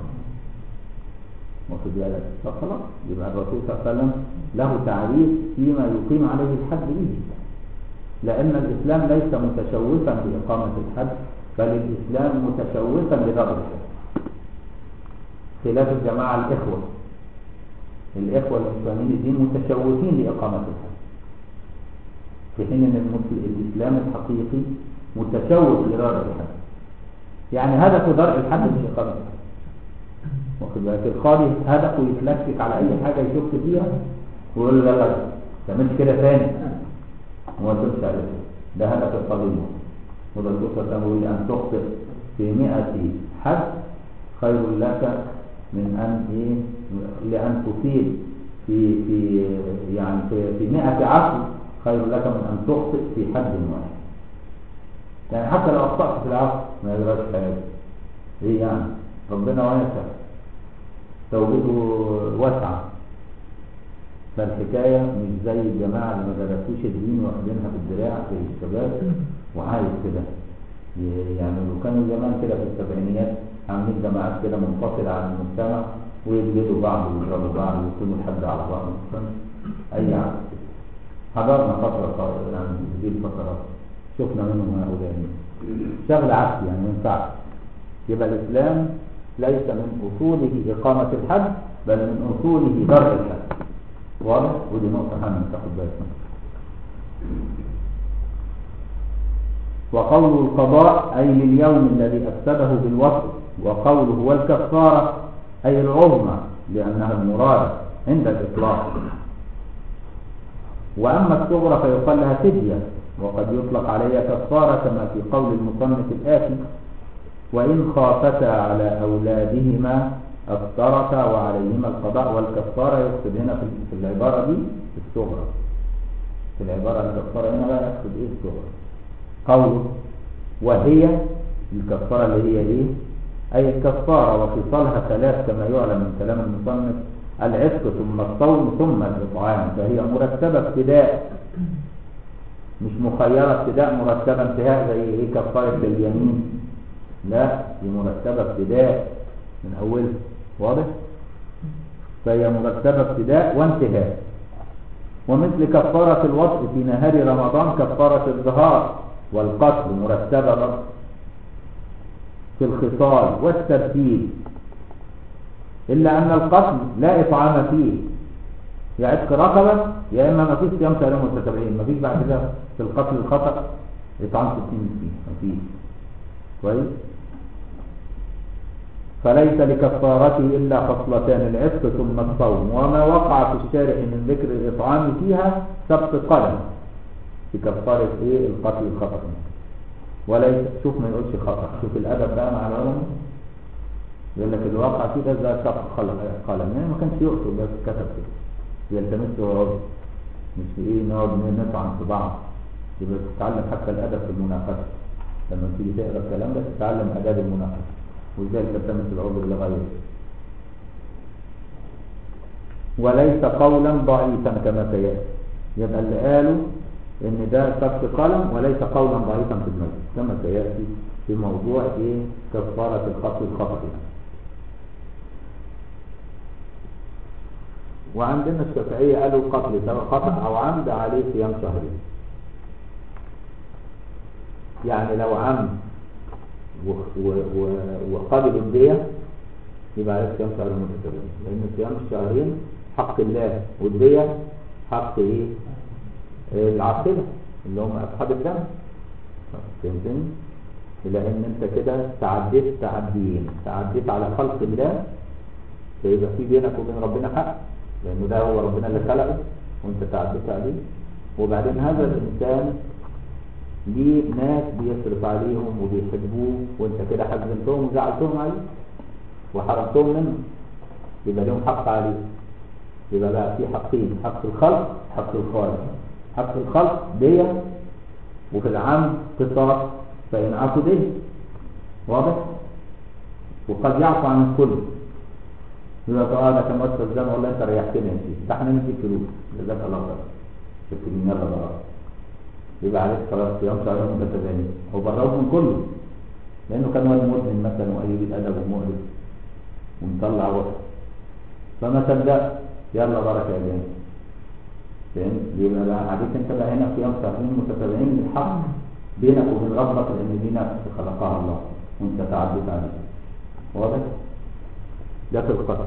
واخد بالك فخلاص يبقى الرسول صلى الله عليه وسلم له تعريف فيما يقيم عليه الحد به لأن الإسلام ليس متشوفا لإقامة الحد بل الإسلام متشوفا لضرب الحد خلاف الجماعة الإخوة الإخوة المسلمين الدين متشوفين لإقامة الحد في حين أن المسلم الإسلام الحقيقي متشوف لضرب الحد يعني هدف ضرب الحد مش إقامة الحد واخد بالك القاضي هدفه يتلكك على اي حاجه يشك فيها ويقول له لا لا تعملش كده تاني وما تقولش عليه ده هدف القاضي وده الدكتور كان بيقول ان تخطئ في 100 حد خير لك من ان ايه لان تصيب في في يعني في, في 100 عفو خير لك من ان تخطئ في حد واحد يعني حتى لو اخطات في العفو ما يجراش حاجه ايه يعني ربنا واسع توبته واسعة فالحكاية مش زي الجماعة اللي ما درسوش الدين واخدينها بالدراع في الشباب وعايز كده يعني لو كانوا زمان كده في السبعينيات عاملين جماعات كده منفصلة عن المجتمع ويجلدوا بعض ويضربوا بعض ويكونوا حد على بعض أي عكس حضرنا فترة قا- يعني دي الفترات شفنا منهم هؤلاء شغل عكسي يعني ما ينفعش يبقى الإسلام ليس من أصوله إقامة الحد بل من أصوله ضرب الحد واضح؟ ودي نقطة هامة تاخد بالك منها. وقول القضاء أي لليوم الذي أفسده بالوصف وقوله والكفارة أي العظمى لأنها المراد عند الإطلاق وأما الصغرى فيقال لها فدية وقد يطلق عليها كفارة كما في قول المصنف الآتي وإن خافتا على أولادهما افترتا وعليهما القضاء والكفارة يقصد هنا في في العبارة دي الصغرى في العبارة الكفارة هنا بقى يقصد إيه الصغرى قوله وهي الكفارة اللي هي إيه أي الكفارة وخصالها ثلاث كما يعلم من كلام المصنف العتق ثم الصوم ثم الإطعام فهي مرتبة ابتداء مش مخيرة ابتداء مرتبة انتهاء زي ايه كفارة اليمين لا دي مرتبة ابتداء من أولها واضح؟ فهي مرتبة ابتداء وانتهاء ومثل كفارة الوصف في نهار رمضان كفارة الظهار والقتل مرتبة برضه في الخصال والترتيب إلا أن القتل لا إطعام فيه يا عتق رقبة يا إما ما فيش صيام شهرين متتابعين ما فيش بعد كده في القتل الخطأ إطعام 60 مسكين ما فيش كويس فليس لكفارته إلا خصلتان العتق ثم الصوم وما وقع في الشارع من ذكر الإطعام فيها سبط قلم في كفارة إيه القتل الخطأ وليس شوف ما يقولش خطأ شوف الأدب بقى مع العلماء يقول لك الواقع فيه ده زي سبط قلم قلم يعني ما كانش يقصد بس كتب كده يلتمس ويعوض مش ايه نقعد نطعن في بعض يبقى تتعلم حتى الادب في المناقشه لما تيجي تقرا الكلام ده تتعلم اداب المناقشه وازاي تلتمس العذر لغيره وليس قولا ضعيفا كما سياتي يبقى اللي قالوا ان ده سبت قلم وليس قولا ضعيفا في المسجد كما سياتي في موضوع ايه كفاره القتل الخطا يعني. وعندنا الشافعية قالوا قتل سواء خطأ أو عمد عليه صيام شهرين يعني لو عمد و- و- و- وقبلوا الدية يبقى عليك صيام شهرين متتابعين لأن صيام الشهرين حق الله والدية حق إيه؟ آه، العاقلة اللي هم أصحاب الدم فهمتني؟ لأن أنت كده تعديت تعديين تعديت على خلق الله فيبقى في بينك وبين ربنا حق لأنه ده هو ربنا اللي خلقه وأنت تعديت عليه وبعدين هذا الإنسان ليه ناس بيصرف عليهم وبيحبوه وانت كده حزنتهم وزعلتهم عليه وحرمتهم منه يبقى لهم حق عليه يبقى بقى في حقين حق الخلق حق الخالق حق الخلق دية وفي العام قصاص فإن عفوا دية واضح وقد يعفو عن الكل يبقى طبعا ده كان وصف الزمن والله انت ريحتني يا سيدي ده احنا نديك فلوس جزاك الله خير شفت مين يلا بقى يبقى عليك خلاص صيام شهرين متتابعين هو براهم من كله لانه كان واد مدمن مثلا وقليل الادب ومؤلف ومطلع وقت فما صدق يلا بركه يا جماعه فهمت يبقى بقى عليك انت بقى هنا صيام شهرين متتابعين بالحق بينك وبين ربك لان دي نفس خلقها الله وانت تعديت عليه واضح ده في القتل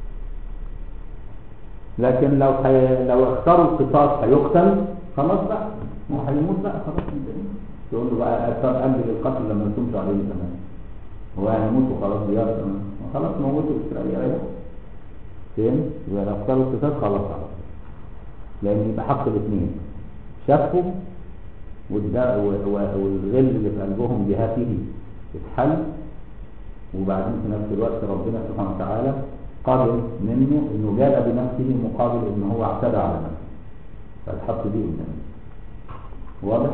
لكن لو حي... لو اختاروا القصاص هيقتل خلاص بقى ما هو هيموت بقى خلاص انت ايه تقول له بقى اختار قلبي للقتل لما يكونش عليه كمان هو هيموت وخلاص بيرسم خلاص موته اسرائيل ايه فين يبقى لو اختاروا القصاص خلاص خلاص لان يبقى حق الاثنين شافوا والدا- و- و- والغل اللي في قلبهم جهاته اتحل وبعدين في نفس الوقت ربنا سبحانه وتعالى قبل منه انه جاء بنفسه مقابل ان هو اعتدى على نفسه فالحق دي قدامه واضح؟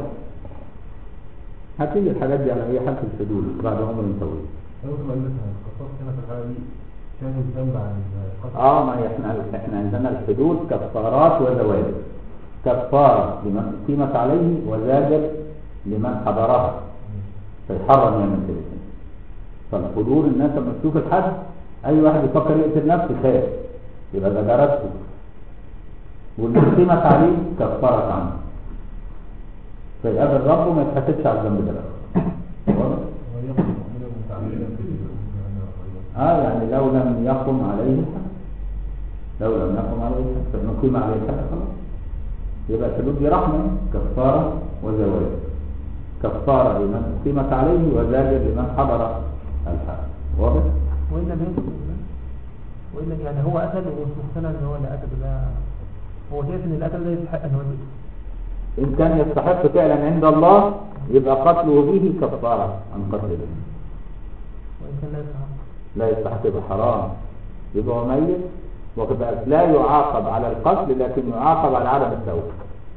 هتيجي الحاجات دي على اي حال في الحدود بعد عمر طويل ممكن اقول لك القصاص هنا في الحاله دي شاهد الذنب عن القتل اه ما احنا احنا عندنا الحدود كفارات وزواجر كفارة لمن قيمت عليه وزاجر لمن حضرها فيحرم يعمل كده فالحضور الناس لما تشوف الحد اي واحد يفكر يقتل نفسه خير يبقى ده جرسته واللي قيمت عليه كفارة عنه فيقابل ربه ما يتحسبش على الذنب ده بقى. واضح؟ ويقف مؤمنا متعمدا في اه يعني لو لم يقم عليه الحد لو لم يقم عليه الحد فإنه قيم عليه الحد خلاص يبقى الحدود دي رحمة كفارة وزواج كفارة لمن قيمت عليه وزاجر لمن حضر الحد واضح؟ وإلا ما يمكن وإلا يعني هو قتل ومش مقتنع إن هو اللي قتل ده هو شايف إن القتل ده يستحق إن هو يقتل إن كان يستحق فعلا عند الله يبقى قتله به كفارة عن قتله وإن كان لا يستحق لا يستحق يبقى حرام يبقى هو ميت واخد بالك؟ لا يعاقب على القتل لكن يعاقب على عدم التوبة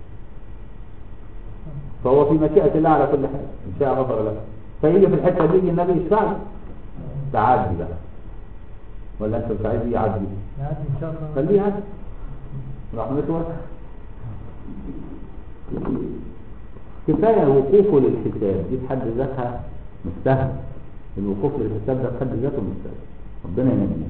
فهو في مشيئة الله على كل حال إن شاء غفر له فيجي في الحتة دي النبي يشفع له تعدي بقى ولا أنت مش عايز يعدي يعني إن شاء الله خليه يعدي رحمته واسعة كفاية وقوفه للحساب دي في حد ذاتها مستهل الوقوف للحساب ده في حد ذاته مستهل ربنا ينجينا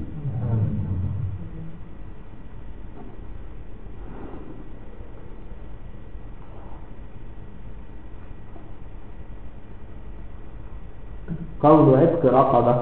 قول عتق رقبة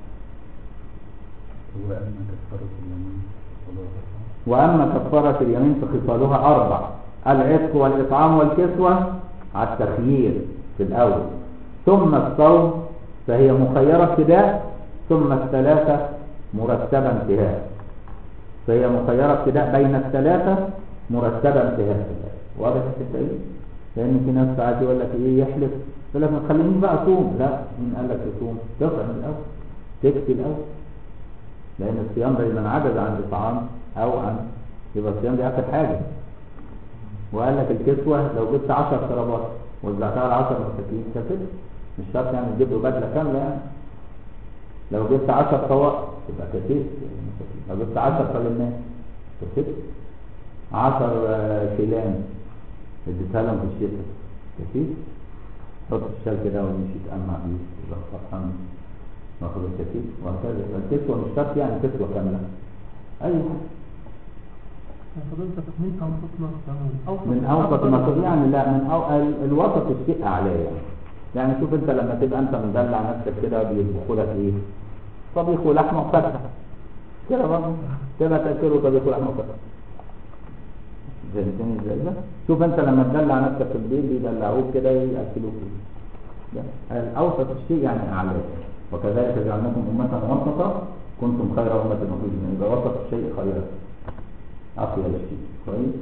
وأما كفارة اليمين وأما كفارة اليمين فخصالها أربع العتق والإطعام والكسوة على التخيير في الأول ثم الصوم فهي مخيرة ابتداء ثم الثلاثة مرتبة انتهاء فهي مخيرة ابتداء بين الثلاثة مرتبة انتهاء واضح الحتة ايه؟ لأن في ناس ساعات يقول لك ايه يحلف يقول لك ما تخلينيش بقى أصوم لا مين قال لك تصوم؟ تطعم الأول تكفي الأول لأن الصيام ده لمن عجز عن الإطعام أو عن يبقى الصيام دي آخر حاجة وقال لك الكسوة لو جبت 10 شرابات وزعتها على 10 مساكين كسبت مش شرط يعني تجيب له بدلة كاملة يعني لو جبت 10 طواق تبقى كسبت لو جبت 10 للناس كسبت 10 شيلان اديتها لهم في الشتاء كسبت حط الشال كده ويمشي يتأمع بيه يبقى فرحان واخد الكثير وهكذا الكسوة مش شرط يعني كسوة كاملة أي حاجة فضلت من أوسط ما أوسط من اوسط ما تقول يعني لا من أو ال- الوسط الشيء اعلاه يعني يعني شوف انت لما تبقى انت مدلع نفسك كده بيطبخوا لك ايه طبيخ ولحمه وفتة كده برضه تبقى تاكله طبيخ ولحمه وفتة فهمتني ازاي ده شوف انت لما تدلع نفسك في البيت بيدلعوك كده ياكلوك ده الاوسط الشيء يعني اعلاه وكذلك جعلناكم امه وسطا كنتم خير امه اخرجت يبقى وسط الشيء خير اطيب الشيء كويس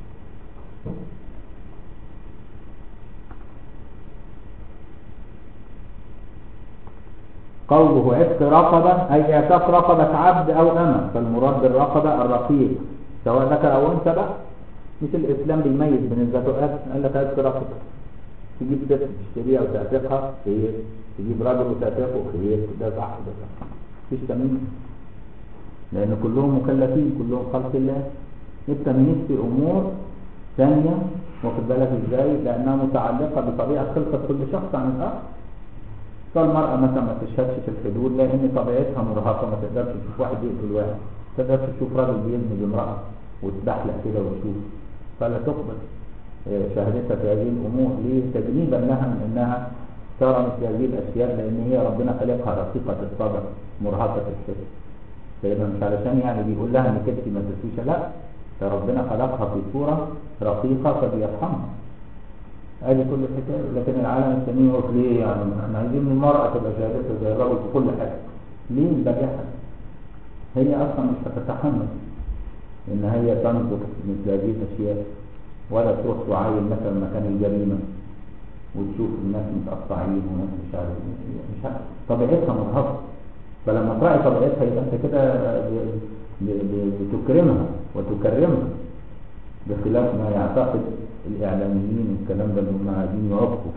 قوله عتق رقبة أي اعتق رقبة عبد أو أمة فالمراد بالرقبة الرقيق سواء ذكر أو أنثى بقى مش الإسلام بيميز بين الذاتوات قال لك عتق رقبة تجيب ست تشتريها وتعتقها خير تجيب راجل وتعتقه خير ده صح ده صح مفيش تمييز لأن كلهم مكلفين كلهم خلق الله التمييز في أمور ثانية واخد بالك ازاي لأنها متعلقة بطبيعة خلقة كل شخص عن الآخر فالمرأة مثلا ما تشهدش في الحدود لأن طبيعتها مرهقة ما تقدرش تشوف واحد يقتل واحد ما تقدرش تشوف راجل بيزني بامرأة وتدحلق كده وتشوف فلا تقبل آه، شهادتها في هذه الأمور ليه؟ تجنيبا لها من أنها ترى مثل هذه الأشياء لأن هي ربنا خلقها رقيقة الصدر مرهقة الحس فإذا مش علشان يعني بيقول لها إن كتفي ما تسويش لا ده ربنا خلقها في صورة رقيقة فبيرحمها ادي كل الحكايه لكن العالم الثاني يقول ليه يعني احنا عايزين المراه تبقى شهادتها زي الرجل في كل حاجه ليه البجاحه هي اصلا مش هتتحمل ان هي تنظر مثل هذه الاشياء ولا تروح تعاين مثلا مكان الجريمه وتشوف الناس متقطعين وناس مش عارف إيه. مش عارف طبيعتها مرهقه فلما تراعي طبيعتها يبقى انت كده ب- ب- ب- بتكرمها وتكرمها بخلاف ما يعتقد الإعلاميين والكلام ده اللي هم عايزين يعرفوا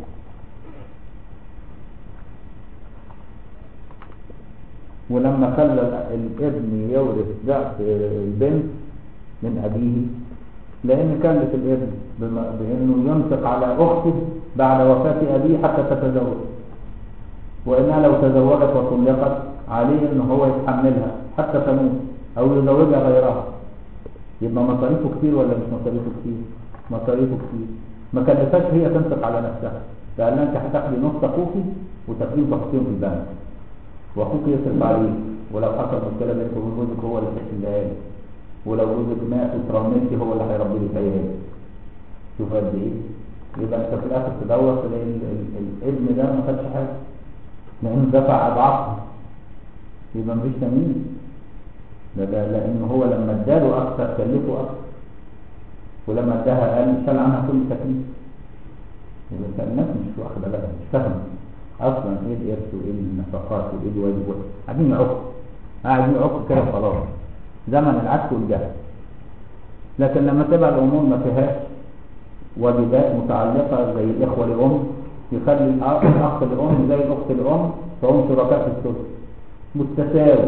ولما خلى الابن يورث ضعف البنت من أبيه لأن كلف الابن بما- بأنه ينفق على أخته بعد وفاة أبيه حتى تتزوج وإنها لو تزوجت وطلقت عليه أن هو يتحملها حتى تموت أو يزوجها غيرها يبقى مصاريفه كتير ولا مش مصاريفه كتير مصاريفه كتير ما كلفهاش هي تنفق على نفسها لان انت هتاخدي نص اخوكي وتاخديهم تحطيهم في البنك واخوك يصرف عليك ولو حصل مشكله بينك وبين جوزك هو اللي هيحلها لك ولو جوزك مات وترميتي هو اللي هيربي لك عيال شوف قد ايه يبقى انت في الاخر تدور تلاقي ال- ال- الابن ده ما خدش حاجه لانه دفع اضعافها يبقى مفيش تمييز ده ده لان هو لما اداله اكثر كلفه اكثر ولما اداها اقل شال عنها كل تكليف يبقى انت الناس مش واخده بالها مش فاهمه اصلا ايه الارث وايه النفقات وايه الواجب قاعدين يعقوا قاعدين يعقوا كده خلاص زمن العك والجهل لكن لما تبقى الامور ما فيهاش واجبات متعلقه زي الاخوه لام يخلي الاخ الأخ لام زي الاخت لام فهم شركاء في الثلث بالتساوي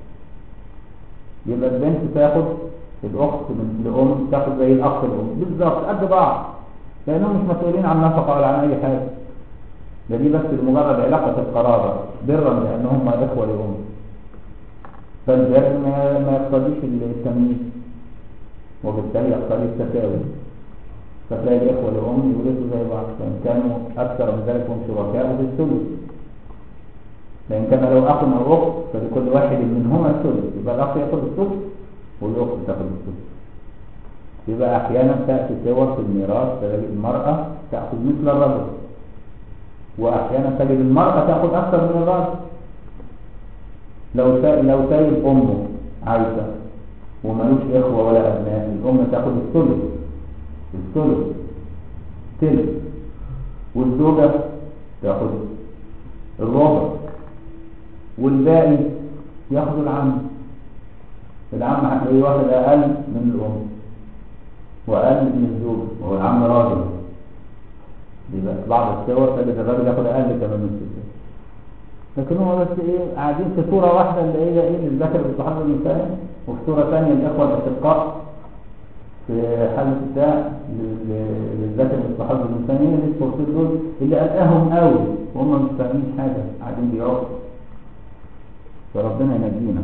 يبقى البنت تاخد الاخت من الام تاخد زي الاخ الام بالظبط قد بعض لانهم مش مسؤولين عن نفقه ولا عن اي حاجه ده دي بس لمجرد علاقه القرابه برا لان هم اخوه لام فالبر ما ما يقتضيش التمييز وبالتالي يقتضي التساوي فتلاقي الاخوه لام يورثوا زي بعض فان كانوا اكثر من ذلك هم شركاء في الثلث لان كان لو اخ او اخت فلكل واحد منهما الثلث يبقى الاخ ياخذ الثلث والاخت تاخذ الثلث يبقى احيانا تاتي صور في الميراث تجد المراه تاخذ مثل الرجل واحيانا تجد المراه تاخذ اكثر من الرجل لو سا- لو سايب امه عايشه ومالوش اخوه ولا ابناء الام تاخذ الثلث الثلث تلت والزوجه تاخذ الربع والباقي ياخذ العم العم هتلاقيه واخد اقل من الام واقل من الزوج وهو العم راجل يبقى في بعض الصور تجد الراجل ياخد اقل كمان من الست لكن هو بس ايه قاعدين في صوره واحده اللي هي ايه الذكر بالصحابه النساء وفي صوره ثانيه الاخوه الاشقاء في حالة بتاع للذكر بالصحابه النساء هي دي الصورتين دول اللي قلقاهم قوي وهم مش فاهمين حاجه قاعدين بيقعدوا فربنا ينجينا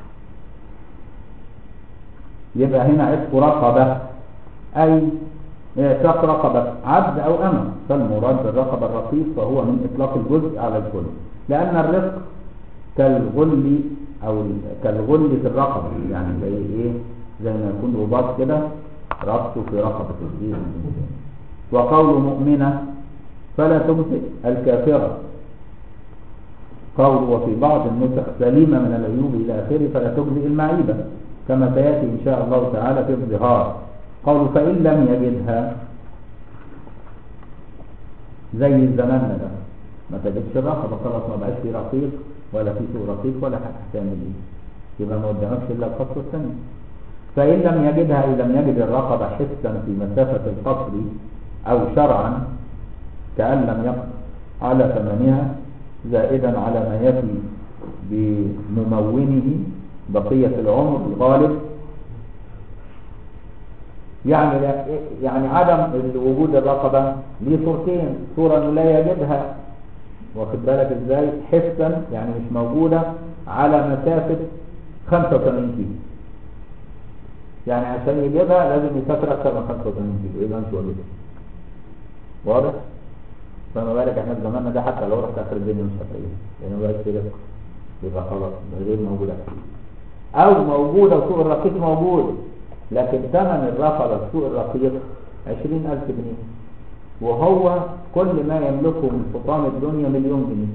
يبقى هنا عتق رقبة أي اعتاق رقبة عبد أو أمة فالمراد بالرقبة الرقيق فهو من إطلاق الجزء على الكل لأن الرق كالغل أو ال- كالغل في الرقبة يعني زي إيه زي ما يكون رباط كده ربطه في رقبة الإنسان وقول مؤمنة فلا تجزئ الكافرة قول وفي بعض النسخ سليمة من العيوب إلى آخره فلا تجزئ المعيبة كما سيأتي إن شاء الله تعالى في الظهار قول فإن لم يجدها زي الزمان ده ما تجدش الرقبة خلاص ما بقاش في رقيق ولا في سوق رقيق ولا حاجة هتعمل ايه يبقى ما قدامكش الا الخطوة الثانية فإن لم يجدها إن لم يجد الرقبة حسا في مسافة القصر أو شرعا كأن لم يقف على ثمنها زائدا على ما يفي بممونه بقية العمر الغالب يعني لا يعني عدم وجود الرقبة ليه صورتين صورة انه لا يجدها واخد بالك ازاي حسا يعني مش موجودة على مسافة 85 كيلو يعني عشان يجيبها لازم يسافر اكثر من 85 كيلو يبقى مش واجبها واضح فما بالك احنا في زماننا ده حتى لو رحت اخر الدنيا مش هتلاقيها لانه بقى في رزق يبقى خلاص ده غير موجودة او موجودة وسوق الرقيق موجود لكن ثمن الرقبة في سوق الرقيق 20000 جنيه وهو كل ما يملكه من حطام الدنيا مليون جنيه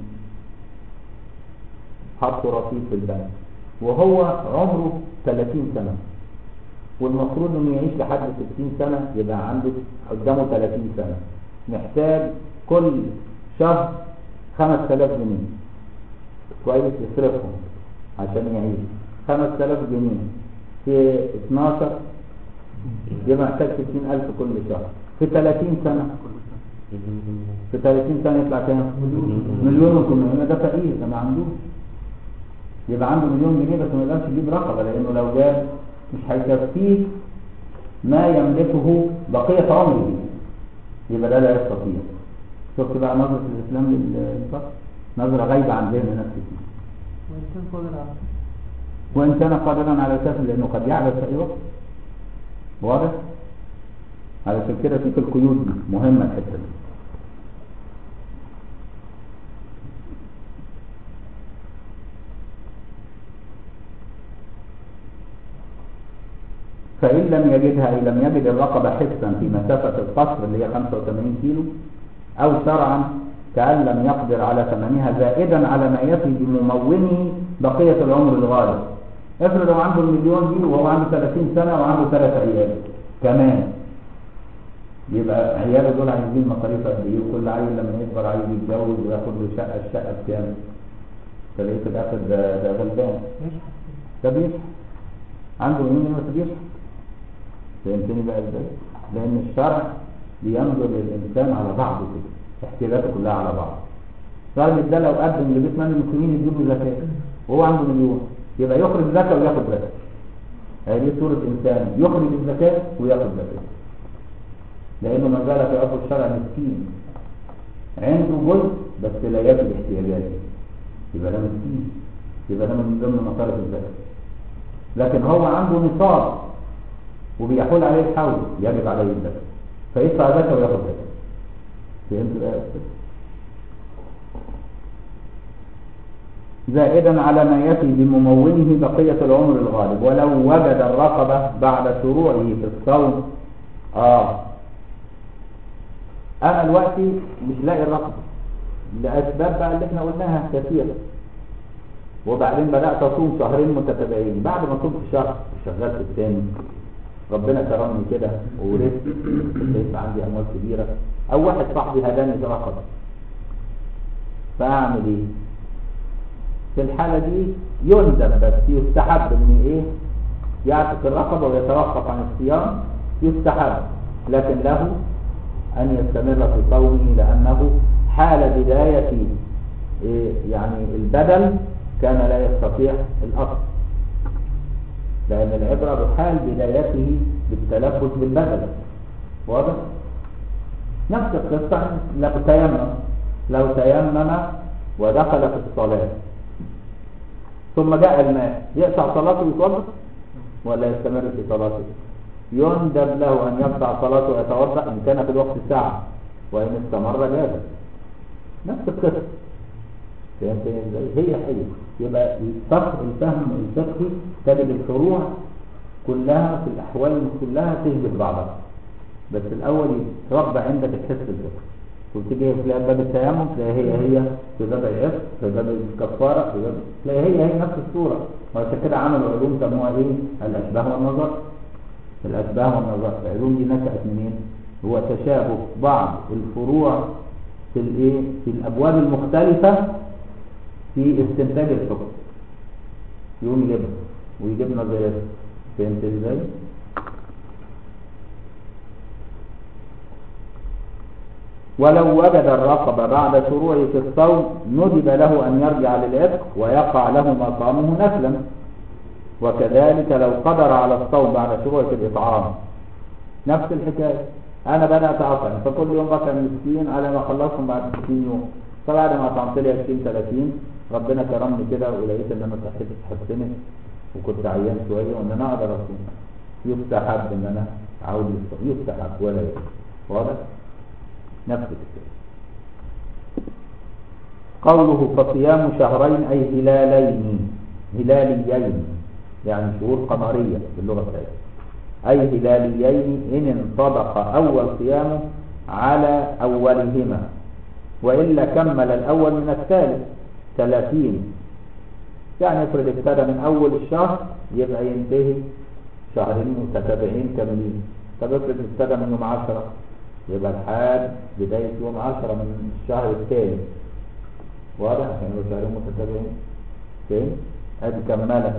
حطه رصيد في البنك وهو عمره 30 سنة والمفروض انه يعيش لحد 60 سنة يبقى عنده قدامه 30 سنة محتاج كل شهر 5000 جنيه كويس يصرفهم عشان يعيش 5000 جنيه في 12 يبقى محتاج 60000 كل شهر في 30 سنة في 30 سنة يطلع كام؟ مليون و800 ده فقير ده ما عندوش يبقى عنده مليون جنيه بس ما يقدرش يجيب رقبة لأنه لو جاب مش هيكفيه ما يملكه بقية عمره يبقى ده لا يستطيع شفت بقى نظرة الإسلام للفقر نظرة غايبة عن ذهن ناس كتير وإنسان فاضل عبد وإن كان قادرا على الكفر لأنه قد يعبث في أي وقت واضح؟ علشان كده فيك القيود دي مهمة الحتة دي فإن لم يجدها إن لم يجد الرقبة حسا في مسافة القصر اللي هي 85 كيلو أو شرعا كأن لم يقدر على ثمنها زائدا على ما يفي بممونه بقية العمر الغالب افرض لو عنده المليون دي وهو عنده 30 سنة وعنده ثلاث عيال كمان يبقى عياله دول عايزين مصاريف قد ايه وكل عيل لما يكبر عايز يتجوز وياخد له شقة الشقة بكام فلقيت في الآخر ده ده غلبان ده بيشحن عنده مليون بس بيشحن فهمتني بقى ازاي؟ لأن الشرع بينظر للإنسان على بعضه كده احتياجاته كلها على بعض الراجل ده لو قدم لبيت مال المسلمين يجيب له زكاة وهو عنده مليون يبقى يخرج زكاة وياخد زكاة هذه صورة إنسان يخرج الزكاة وياخد زكاة لأنه ما زال في عرف الشرع مسكين عنده جزء بس لا يفي احتياجاته يبقى ده مسكين يبقى ده من ضمن مصارف الزكاة لكن هو عنده نصاب وبيحول عليه الحول يجب عليه الزكاة فيدفع زكاة وياخد زكاة فهمت الآية زائدا على ما يفي بممونه بقية العمر الغالب ولو وجد الرقبة بعد شروعه في الصوم اه انا دلوقتي مش لاقي الرقبة لاسباب بقى اللي احنا قلناها كثيرة وبعدين بدأت اصوم شهرين متتابعين بعد ما كنت شهر شغال في الثاني ربنا كرمني كده وورثت لقيت عندي اموال كبيره او واحد صاحبي هداني رقبه فاعمل ايه في الحاله دي يندم بس يستحب ان ايه يعتق الرقبه ويتوقف عن الصيام يستحب لكن له ان يستمر في صومه لانه حال بدايه إيه يعني البدل كان لا يستطيع الاصل لأن العبرة بحال بدايته بالتلبس بالبدل واضح؟ نفس القصة لو تيمم لو تيمم ودخل في الصلاة ثم جاء الماء يقطع صلاته ويتوضا ولا يستمر في صلاته؟ يندب له أن يقطع صلاته ويتوضأ إن كان في الوقت ساعة وإن استمر جاز نفس القصة فهمت ازاي؟ هي هي يبقى الفقه الفهم الفقهي تجد الفروع كلها في الأحوال كلها تشبه بعضها بس الأول يتربى عندك الحس الفقهي وتيجي تلاقي باب التيمم تلاقي هي هي في باب العفق في باب الكفارة في باب تلاقي هي هي نفس الصورة وعشان كده عملوا علوم سموها ايه؟ الأشباه والنظر الأشباه والنظر العلوم دي نشأت منين؟ هو تشابه بعض الفروع في الايه؟ في الأبواب المختلفة في استنتاج الحكم يقوم يجيبها ويجيب نظريات فهمت ازاي؟ ولو وجد الرقبة بعد شروعه في الصوم ندب له أن يرجع للعتق ويقع له مقامه نسلا وكذلك لو قدر على الصوم بعد شروعه في الإطعام نفس الحكاية أنا بدأت أطعم فكل يوم بطعم مسكين على ما أخلصهم بعد 60 يوم فبعد ما أطعمت لي 20 30 ربنا كرمني كده ولقيت إن أنا صحتي اتحسنت وكنت عيان شوية وإن أنا أقدر أصوم يستحب إن أنا أعود للصوم يستحب ولا يجب واضح؟ نفس الكلام قوله فصيام شهرين أي هلالين هلاليين يعني شهور قمرية باللغة الثانية أي هلاليين إن انطبق أول صيامه على أولهما وإلا كمل الأول من الثالث ثلاثين يعني افرض ابتدى من أول الشهر يبقى ينتهي شهرين متتابعين كاملين طب افرض ابتدى من يوم عشرة يبقى لحد بداية يوم عشرة من الشهر الثاني واضح عشان يبقى شهرين متتابعين فين؟ ادي كملة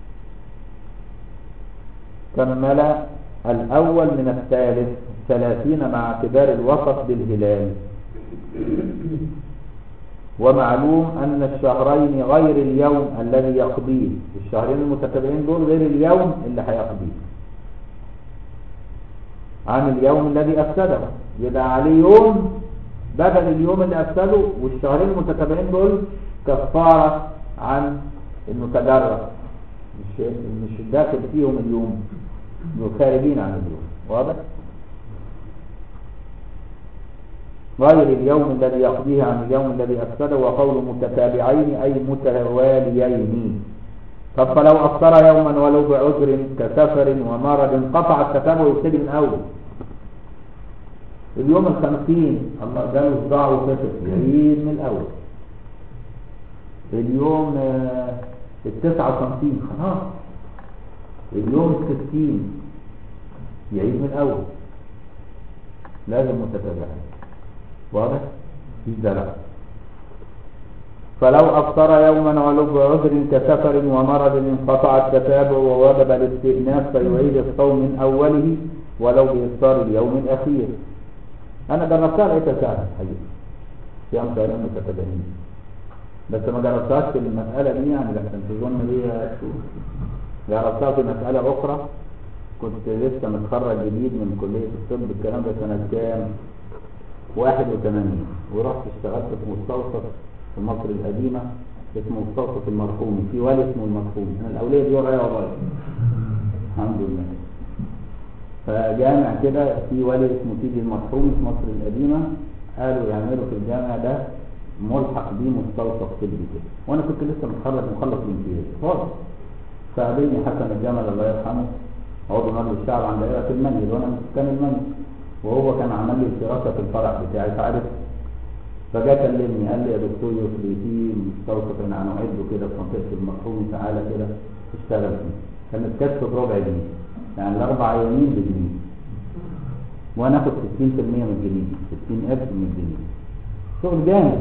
كمل الأول من الثالث ثلاثين مع اعتبار الوسط بالهلال ومعلوم أن الشهرين غير اليوم الذي يقضيه الشهرين المتتابعين دول غير اليوم اللي هيقضيه عن اليوم الذي أفسده يبقى عليه يوم بدل اليوم اللي أفسده والشهرين المتتابعين دول كفارة عن انه تجرب مش مش داخل فيهم اليوم دول خارجين عن اليوم واضح غير اليوم الذي يقضيه عن اليوم الذي أفسده وقول متتابعين أي متواليين طب فلو أفطر يوما ولو بعذر كسفر ومرض انقطع التتابع ويبتدي من أول اليوم الخمسين الله جاله صداع وفطر يعيد من الأول اليوم آه، التسعة وخمسين خلاص اليوم الستين يعيد من الأول لازم متتابعين واضح؟ في لا فلو أفطر يوما ولو بعذر كسفر ومرض انقطع التتابع ووجب الاستئناف فيعيد الصوم من أوله ولو بإفطار اليوم الأخير أنا جربتها لقيتها سهلة الحقيقة صيام شهرين متتابعين بس ما جربتهاش في المسألة دي يعني لكن تظن دي جربتها في مسألة أخرى كنت لسه متخرج جديد من كلية الطب الكلام ده سنة كام؟ 81 ورحت اشتغلت في مستوصف في مصر القديمة اسمه مستوصف المرحومي في والي اسمه المرحومي أنا الأولية دي ورايا والله الحمد لله فجامع كده في والي اسمه سيدي المرحومي في مصر القديمة قالوا يعملوا في الجامع ده ملحق بيه مستوصف طبي كده وانا كنت لسه متخرج مخلص الامتياز خالص فقابلني حسن الجمل الله يرحمه عضو مجلس الشعب عند دائرة المنزل وانا من سكان المنزل وهو كان عمل لي الدراسة في الفرع بتاعي فعرف فجاء كلمني قال لي يا دكتور يسري في مستوصف انا هنعده كده في منطقة المرحوم تعالى كده اشتغل فيه كانت كشف بربع جنيه يعني الاربع عيانين بجنيه وانا اخد 60% من الجنيه 60000 من الجنيه شغل جامد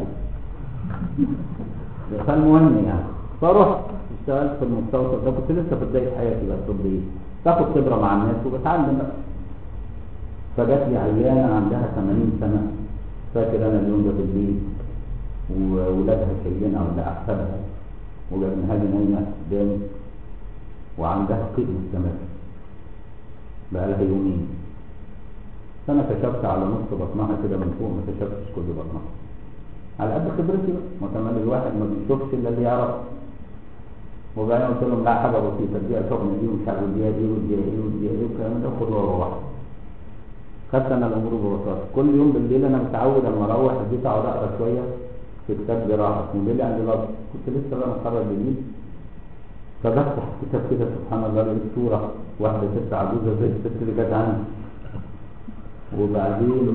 فالمهم يعني فرحت اشتغلت في المستوصف ده كنت لسه في بدايه حياتي بقى الطبيه باخد خبره مع الناس وبتعلم بقى فجات لي عيانه عندها 80 سنه فاكر انا اليوم ده بالليل وولادها شايلينها ولا احفادها وابنها لي نايمه قدامي وعندها قيء مستمر بقى لها يومين فانا كشفت على نص بطنها كده من فوق ما كشفتش كل بطنها على قد خبرتي بقى ما كمان الواحد ما بيشوفش الا اللي يعرف وبعدين قلت لهم لا حاجه بسيطه دي شغل دي ومش عارف دي دي ودي دي ودي دي والكلام ده خدوا وروح خدت انا الامور ببساطه كل يوم بالليل انا متعود اما اروح البيت اقعد اقرا شويه في كتاب جراحه اسمه ليلي عند لفظ كنت لسه بقى متخرج جديد فبفتح كتاب كده سبحان الله لقيت صوره واحده ست عجوزه زي الست اللي كانت عندي وبعدين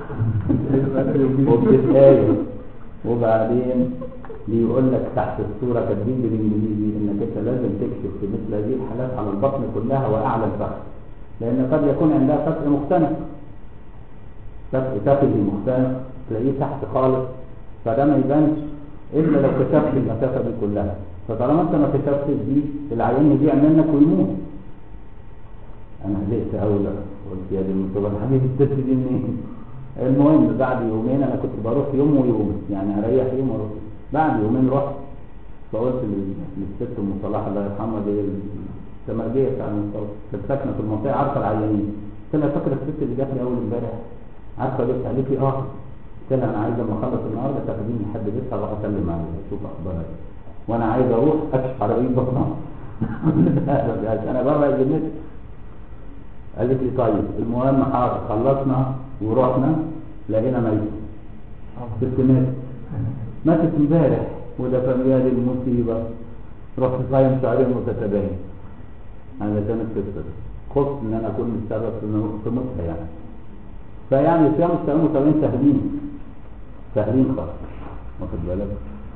وبتتآية وبعدين بيقول لك تحت الصورة كاتبين بالانجليزي انك انت لازم تكشف في مثل هذه الحالات على البطن كلها واعلى الفخذ لان قد يكون عندها فخذ مختنق فخذ فخذي مختنق تلاقيه تحت خالص فده ما يبانش الا لو كشفت المسافة دي كلها فطالما انت ما كشفتش دي العيان يضيع منك ويموت انا قلقت قوي بقى قلت يا دي المصيبه الحبيب الست دي منين المهم بعد يومين انا كنت بروح يوم ويوم يعني اريح يوم واروح بعد يومين رحت فقلت لل- للست ام صلاح الله يرحمها دي التمرجيه بتاع المستوى كانت ساكنه في المنطقه عارفه العيانين قلت لها فاكره الست اللي جات لي اول امبارح عارفه ليه قالت لي اه قلت لها انا عايزه اما اخلص النهارده تاخديني لحد بيتها اروح اسلم عليها اشوف اخبارها ايه وانا عايز اروح اكشف على ايد بطنها انا بره جنتي قالت لي طيب المهم حاضر خلصنا ورحنا لقينا ميت ست ماتت ماتت امبارح وده فميال المصيبة رحت صايم شعرين متتابعين انا كانت قصة خفت ان انا اكون السبب في إنه- في موتها يعني فيعني صيام الشعرين متتابعين سهلين سهلين خالص واخد بالك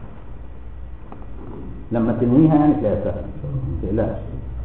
لما تنويها يعني تلاقيها سهلة ما تقلقش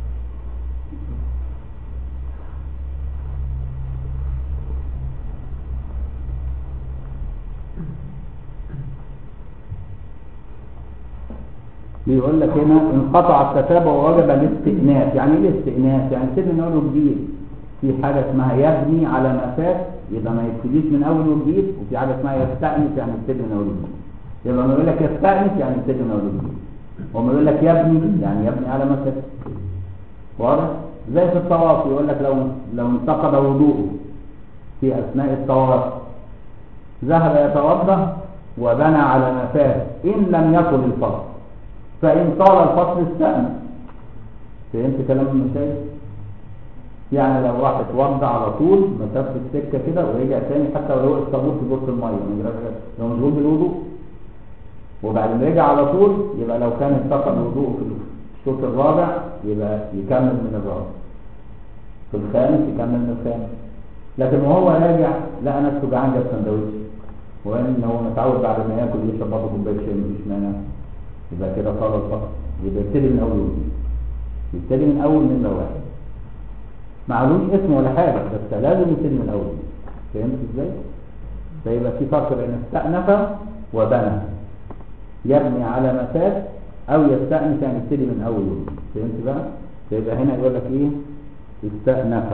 بيقول لك هنا انقطع التتابع ووجب الاستئناف يعني ايه الاستئناف يعني سيبني من اول وجديد في حاجه اسمها يبني على ما فات يبقى ما يبتديش من اول وجديد وفي حاجه اسمها يستأنف يعني يبتدي من اول وجديد يبقى لما يقول لك يستأنف يعني يبتدي من اول وجديد وما يقول لك يبني يعني يبني على ما فات واضح زي في الطواف يقول لك لو لو انتقد وضوءه في اثناء الطواف ذهب يتوضا وبنى على ما فات ان لم يطل الفصل فإن طال الفصل استأنف فهمت كلام المشايخ؟ يعني لو راح اتوضى على طول مسافة السكة كده ورجع تاني حتى لو وقف طابور في بوت المية ما يجراش حاجة. لو مشغول بالوضوء وبعدين رجع على طول يبقى لو كان انتقل وضوءه في الشوط الرابع يبقى يكمل من الرابع في الخامس يكمل من الخامس لكن وهو راجع لقى نفسه جعان جاب سندوتش وان هو متعود بعد ما ياكل يشرب برضه كوبايه شاي مفيش مانع يبقى كده طال الفصل يبقى يبتدي من اول وجديد يبتدي من اول نمره واحد معلوش اسم ولا حاجه بس لازم يبتدي من اول وجديد فهمت ازاي؟ فيبقى في فرق بين استأنف وبنى يبني على ما فات او يستأنف يعني يبتدي من اول وجديد فهمت بقى؟ فيبقى هنا يقول لك ايه؟ استأنف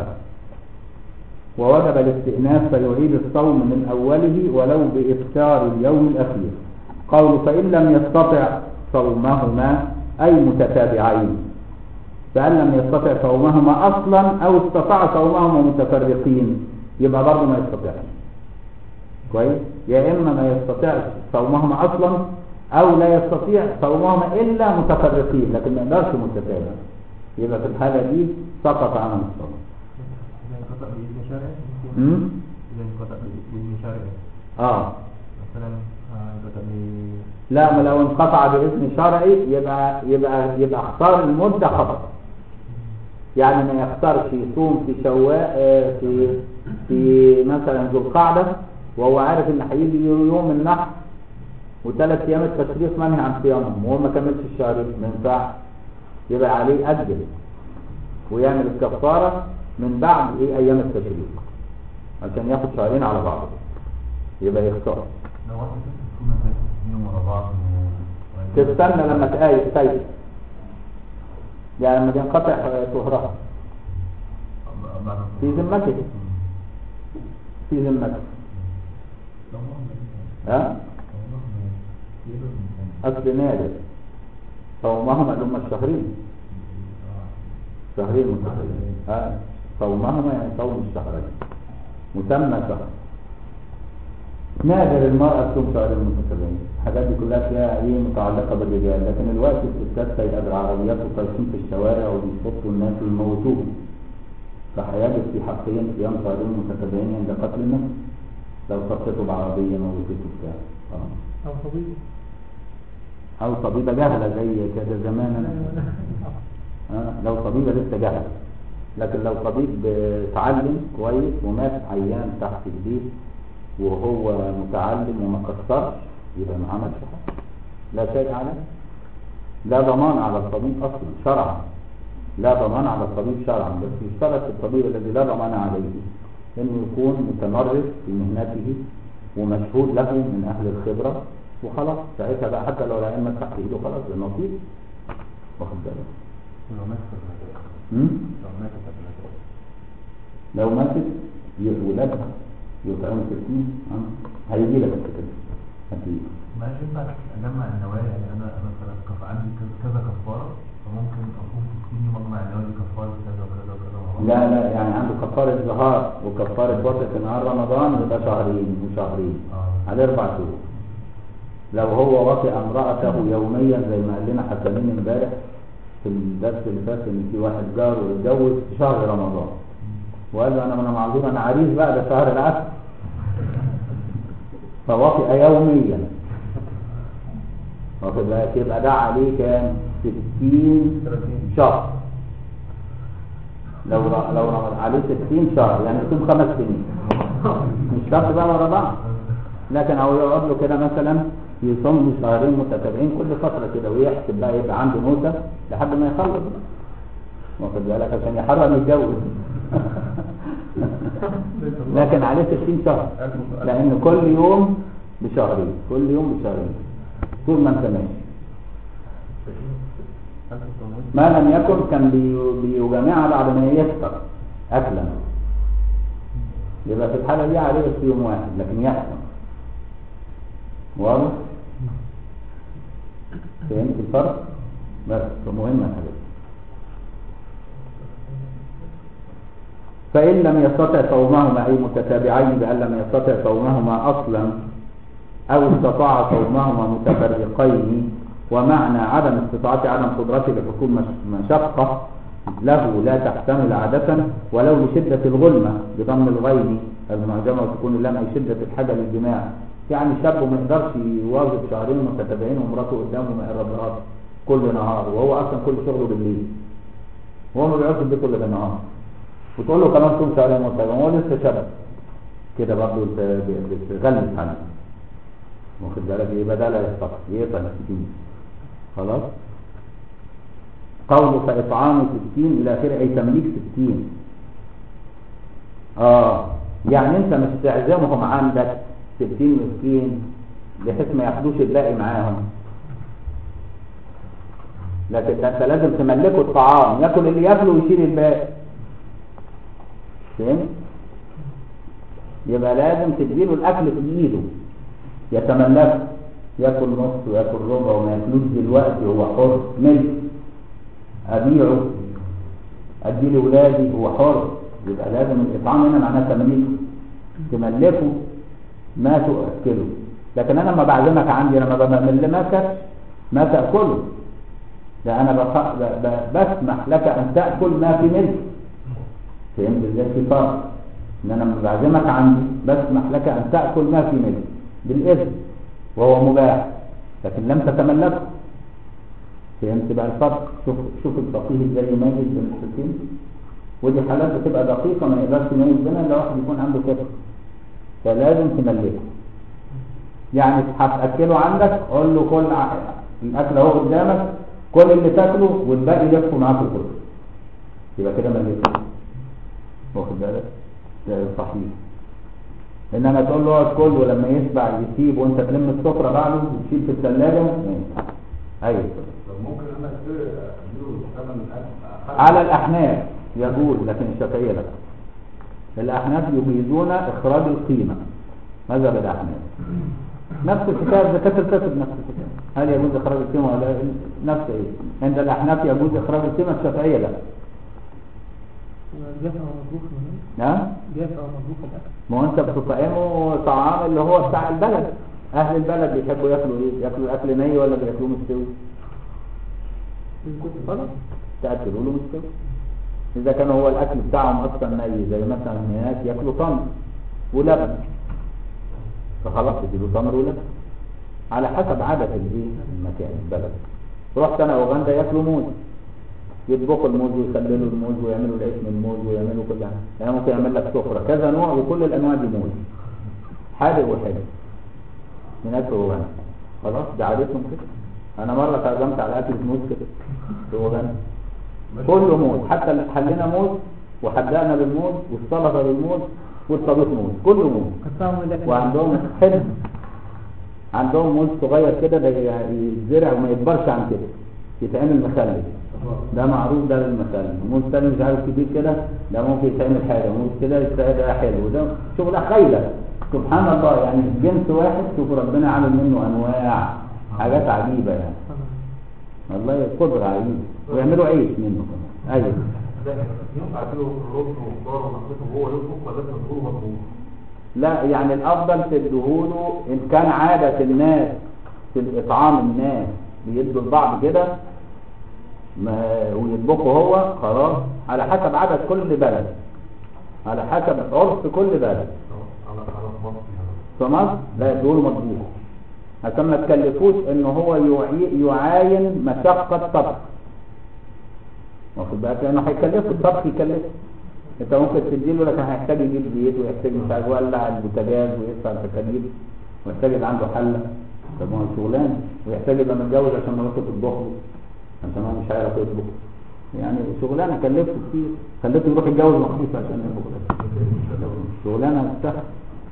ووجب الاستئناف فيعيد الصوم من أوله ولو بإفطار اليوم الأخير قول فإن لم يستطع صومهما أي متتابعين فإن لم يستطع صومهما أصلا أو استطاع صومهما متفرقين يبقى برضه ما يستطيعش كويس يا إما ما يستطيع صومهما أصلا أو لا يستطيع صومهما إلا متفرقين لكن ما يقدرش متتابع يبقى في الحالة دي سقط عنهم الصوم إذا انقطع بإذن شرعي أمم؟ إذا انقطع بإذن شرعي اه مثلا آه، انقطع ب لا ما لو انقطع باسم شرعي يبقى يبقى يبقى اختار المدة خطأ يعني ما يختارش يصوم في شواء آه، في في مثلا ذو القعدة وهو عارف ان هيجي يوم النحر وثلاث ايام التشريق منهي عن صيامهم وهو ما كملش الشهرين ما ينفعش يبقى عليه اجل ويعمل الكفارة من بعد ايه ايام التشريق عشان ياخد شهرين على بعض يبقى يختار لو واحد تكون يوم ورا بعض و- تستنى لما تقايق تايق يعني لما تنقطع طهرها بعد في ذمتك في ذمتك ها اصل نادر صومهما اللي هم الشهرين شهرين متتابعين ها صومهما يعني صوم الشهرين مسمى شهر نادر المرأة تصوم شهرين متتابعين الحاجات دي كلها فيها ايه متعلقة بالرجال لكن الوقت الستات سايقة بالعربيات وطايشين في الشوارع وبيشطوا الناس ويموتوهم فهيجب في حقهم صيام شهرين متتابعين عند قتل النفس لو صفته بعربية موتته بتاع آه. أو طبيب أو طبيبة جهلة زي كده زمانا آه. لو طبيبة لسه جهلة لكن لو طبيب اتعلم كويس ومات عيان تحت البيت وهو متعلم وما قصرش يبقى ما عملش حاجة لا شيء عليه لا ضمان على الطبيب أصلا شرعا لا ضمان على الطبيب شرعا بس يشترط الطبيب الذي لا ضمان عليه انه يكون متمرس في مهنته ومشهود له من اهل الخبره وخلاص ساعتها بقى حتى لو العيان مات تحت ايده خلاص ده نصيب واخد بالك لو مات في المجال أمم؟ لو مات في المجال لو ماتت ي- ولادها يطعموا 60 آه. هيجي لك كده هتيجي ما ينفع اجمع النوايا يعني انا انا مثلا كف عندي كذا- كذا كفاره فممكن اصوم 60 يوم اجمع النوايا دي كفاره كذا وكذا وكذا مع بعض. لا لا يعني عنده كفارة ظهار وكفارة وقت نهار رمضان يبقى شهرين وشهرين اه على اربع شهور لو هو وطئ امرأته يوميا زي ما قال لنا حسنين امبارح في الدرس اللي فات ان في واحد جار واتجوز في شهر رمضان وقال له انا انا معذور انا عريس بقى ده شهر العسل فوطئ يوميا واخد بالك يبقى ده عليه كام 60 شهر لو ر- لو ر- عليه 60 شهر يعني يكون خمس سنين مش شرط بقى ورا بعض لكن هو يقعد له كده مثلا يصوم شهرين متتابعين كل فتره كده ويحسب بقى يبقى عنده نوته لحد ما يخلص واخد بالك عشان يحرم يتجوز لكن عليه 60 شهر لان كل يوم بشهرين كل يوم بشهرين طول ما انت ماشي ما لم يكن كان بي- بيجامعها بعد ما يفطر اكلا يبقى في الحاله دي عليه بس يوم واحد لكن يحكم واضح فهمت الفرق بس مهمه الحاجات دي. فإن لم يستطع صومهما أي متتابعين بأن لم يستطع صومهما أصلا أو استطاع صومهما متفرقين ومعنى عدم استطاعة عدم قدرته لحكم مش- مشقة له لا تحتمل عادة ولو لشدة الغلمة بضم الغين المعجمة وتكون اللام أي شدة الحاجة للجماع يعني شاب ما يقدرش يواظب شهرين متتابعين ومراته قدامه ما يقربلهاش كل نهار وهو أصلا كل شغله بالليل هو ما بيقعدش البيت كل النهار وتقول له كمان صوم شهرين متتابعين هو لسه شاب كده برضه انت ب- بتغلس عليه واخد بالك يبقى ده لا يستطيع يقطع 60 خلاص قوله فإطعام 60 إلى آخره أي تمليك 60 آه يعني أنت مش تعزمهم عندك 60 مسكين بحيث ما ياخدوش الباقي معاهم لكن ده انت لازم تملكه الطعام ياكل اللي ياكله ويشيل الباقي فهمت؟ يبقى لازم تديله الاكل في ايده يتملكه ياكل نص وياكل ربع وما ياكلوش دلوقتي هو حر ملك ابيعه ادي لاولادي هو حر يبقى لازم الاطعام هنا معناه تمليكه تملكه ما تؤكله لكن انا لما بعزمك عندي لما بملمك ما تاكله ده انا بخ- ب- ب- بسمح لك ان تاكل ما في ملك فهمت ازاي في فرق ان انا لما بعزمك عندي بسمح لك ان تاكل ما في ملك بالاذن وهو مباح لكن لم تتملكه فهمت بقى الفرق شوف شوف الفقيه ازاي يميز بين الحالتين ودي حالات بتبقى دقيقه ما يقدرش يميز بينها الا واحد يكون عنده فقه فلازم تملكه يعني هتاكله عندك قول له كل ع- الاكل اهو قدامك كل اللي تاكله والباقي لفه معاك كله يبقى كده ملكه واخد بالك ده صحيح انما تقول له اقعد كل ولما يشبع يسيب وانت تلم السفره بعده وتشيل في الثلاجه ما ينفعش. ايوه طب ممكن انا اشتري اديله ثمن الاكل على الاحناف يجوز لكن الشافعيه لا الاحناف يجيزون اخراج القيمه مذهب الاحناف نفس الكتاب زكاه الكتب نفس الكتاب هل يجوز اخراج القيمه ولا لا؟ نفس ايه عند الاحناف يجوز اخراج القيمه الشافعيه لا جافة أو مطبوخ من نعم جافة أو مطبوخ الأكل ما هو انت بتطعمه طعام اللي هو بتاع البلد اهل البلد بيحبوا ياكلوا ايه ياكلوا الاكل ني ولا بياكلوه مستوي خلاص تاكلوا له مستوي اذا كان هو الاكل بتاعهم اصلا ني زي مثلا هناك ياكلوا تمر ولبن فخلاص يديله تمر ولبن على حسب عادة الايه المكان البلد رحت انا اوغندا ياكلوا موز يطبخوا الموز ويخللوا الموز ويعملوا العيش من الموز ويعملوا كل حاجه يعني ممكن يعمل لك سفره كذا نوع وكل الانواع دي موز حادق وحلو من اكل اوغندا خلاص ده عادتهم كده انا مره تعزمت على اكل موز كده في اوغندا كله موز حتى اللي حلينا موز وحدقنا بالموز والسلطه بالموز والطبيخ موز كله موز قطعهم من الأكل. وعندهم حلو عندهم موز صغير كده ده يتزرع وما يكبرش عن كده يتعمل مخلل ده معروف ده للمخلل موز تاني مش عارف كبير كده ده ممكن يتعمل حاجه موز كده يتعمل ده حلو ده شغل خيله سبحان الله يعني جنس واحد شوف ربنا عامل منه انواع حاجات عجيبه يعني والله قدره عجيبه ويعملوا عيش منه كمان ايوه ده ينفع اديله رز وخضار ونحطه وهو يطبخ ولا لازم اديله مطبوخ؟ لا يعني الافضل تديهوله ان كان عادة الناس في الاطعام الناس بيدوا لبعض كده ما ويطبخوا هو خلاص على حسب عدد كل بلد على حسب عرف كل بلد اه، على على مصر يعني في مصر لا يدوله مطبوخ عشان ما تكلفوش ان هو يعي- يعاين مشقة طبخ واخد بالك لانه هيكلفه الطبخ يكلفه انت ممكن تديله لكن هيحتاج يجيب زيت ويحتاج مش عارف يولع البوتاجاز ويدفع التكاليف ويحتاج يبقى عنده حله طب ما هو شغلانه ويحتاج يبقى متجوز عشان مراته تطبخ له عشان هو مش هيعرف يطبخ يعني شغلانه كلفته كتير خليته يروح يتجوز مخصوص عشان يطبخ شغلانه مستحيل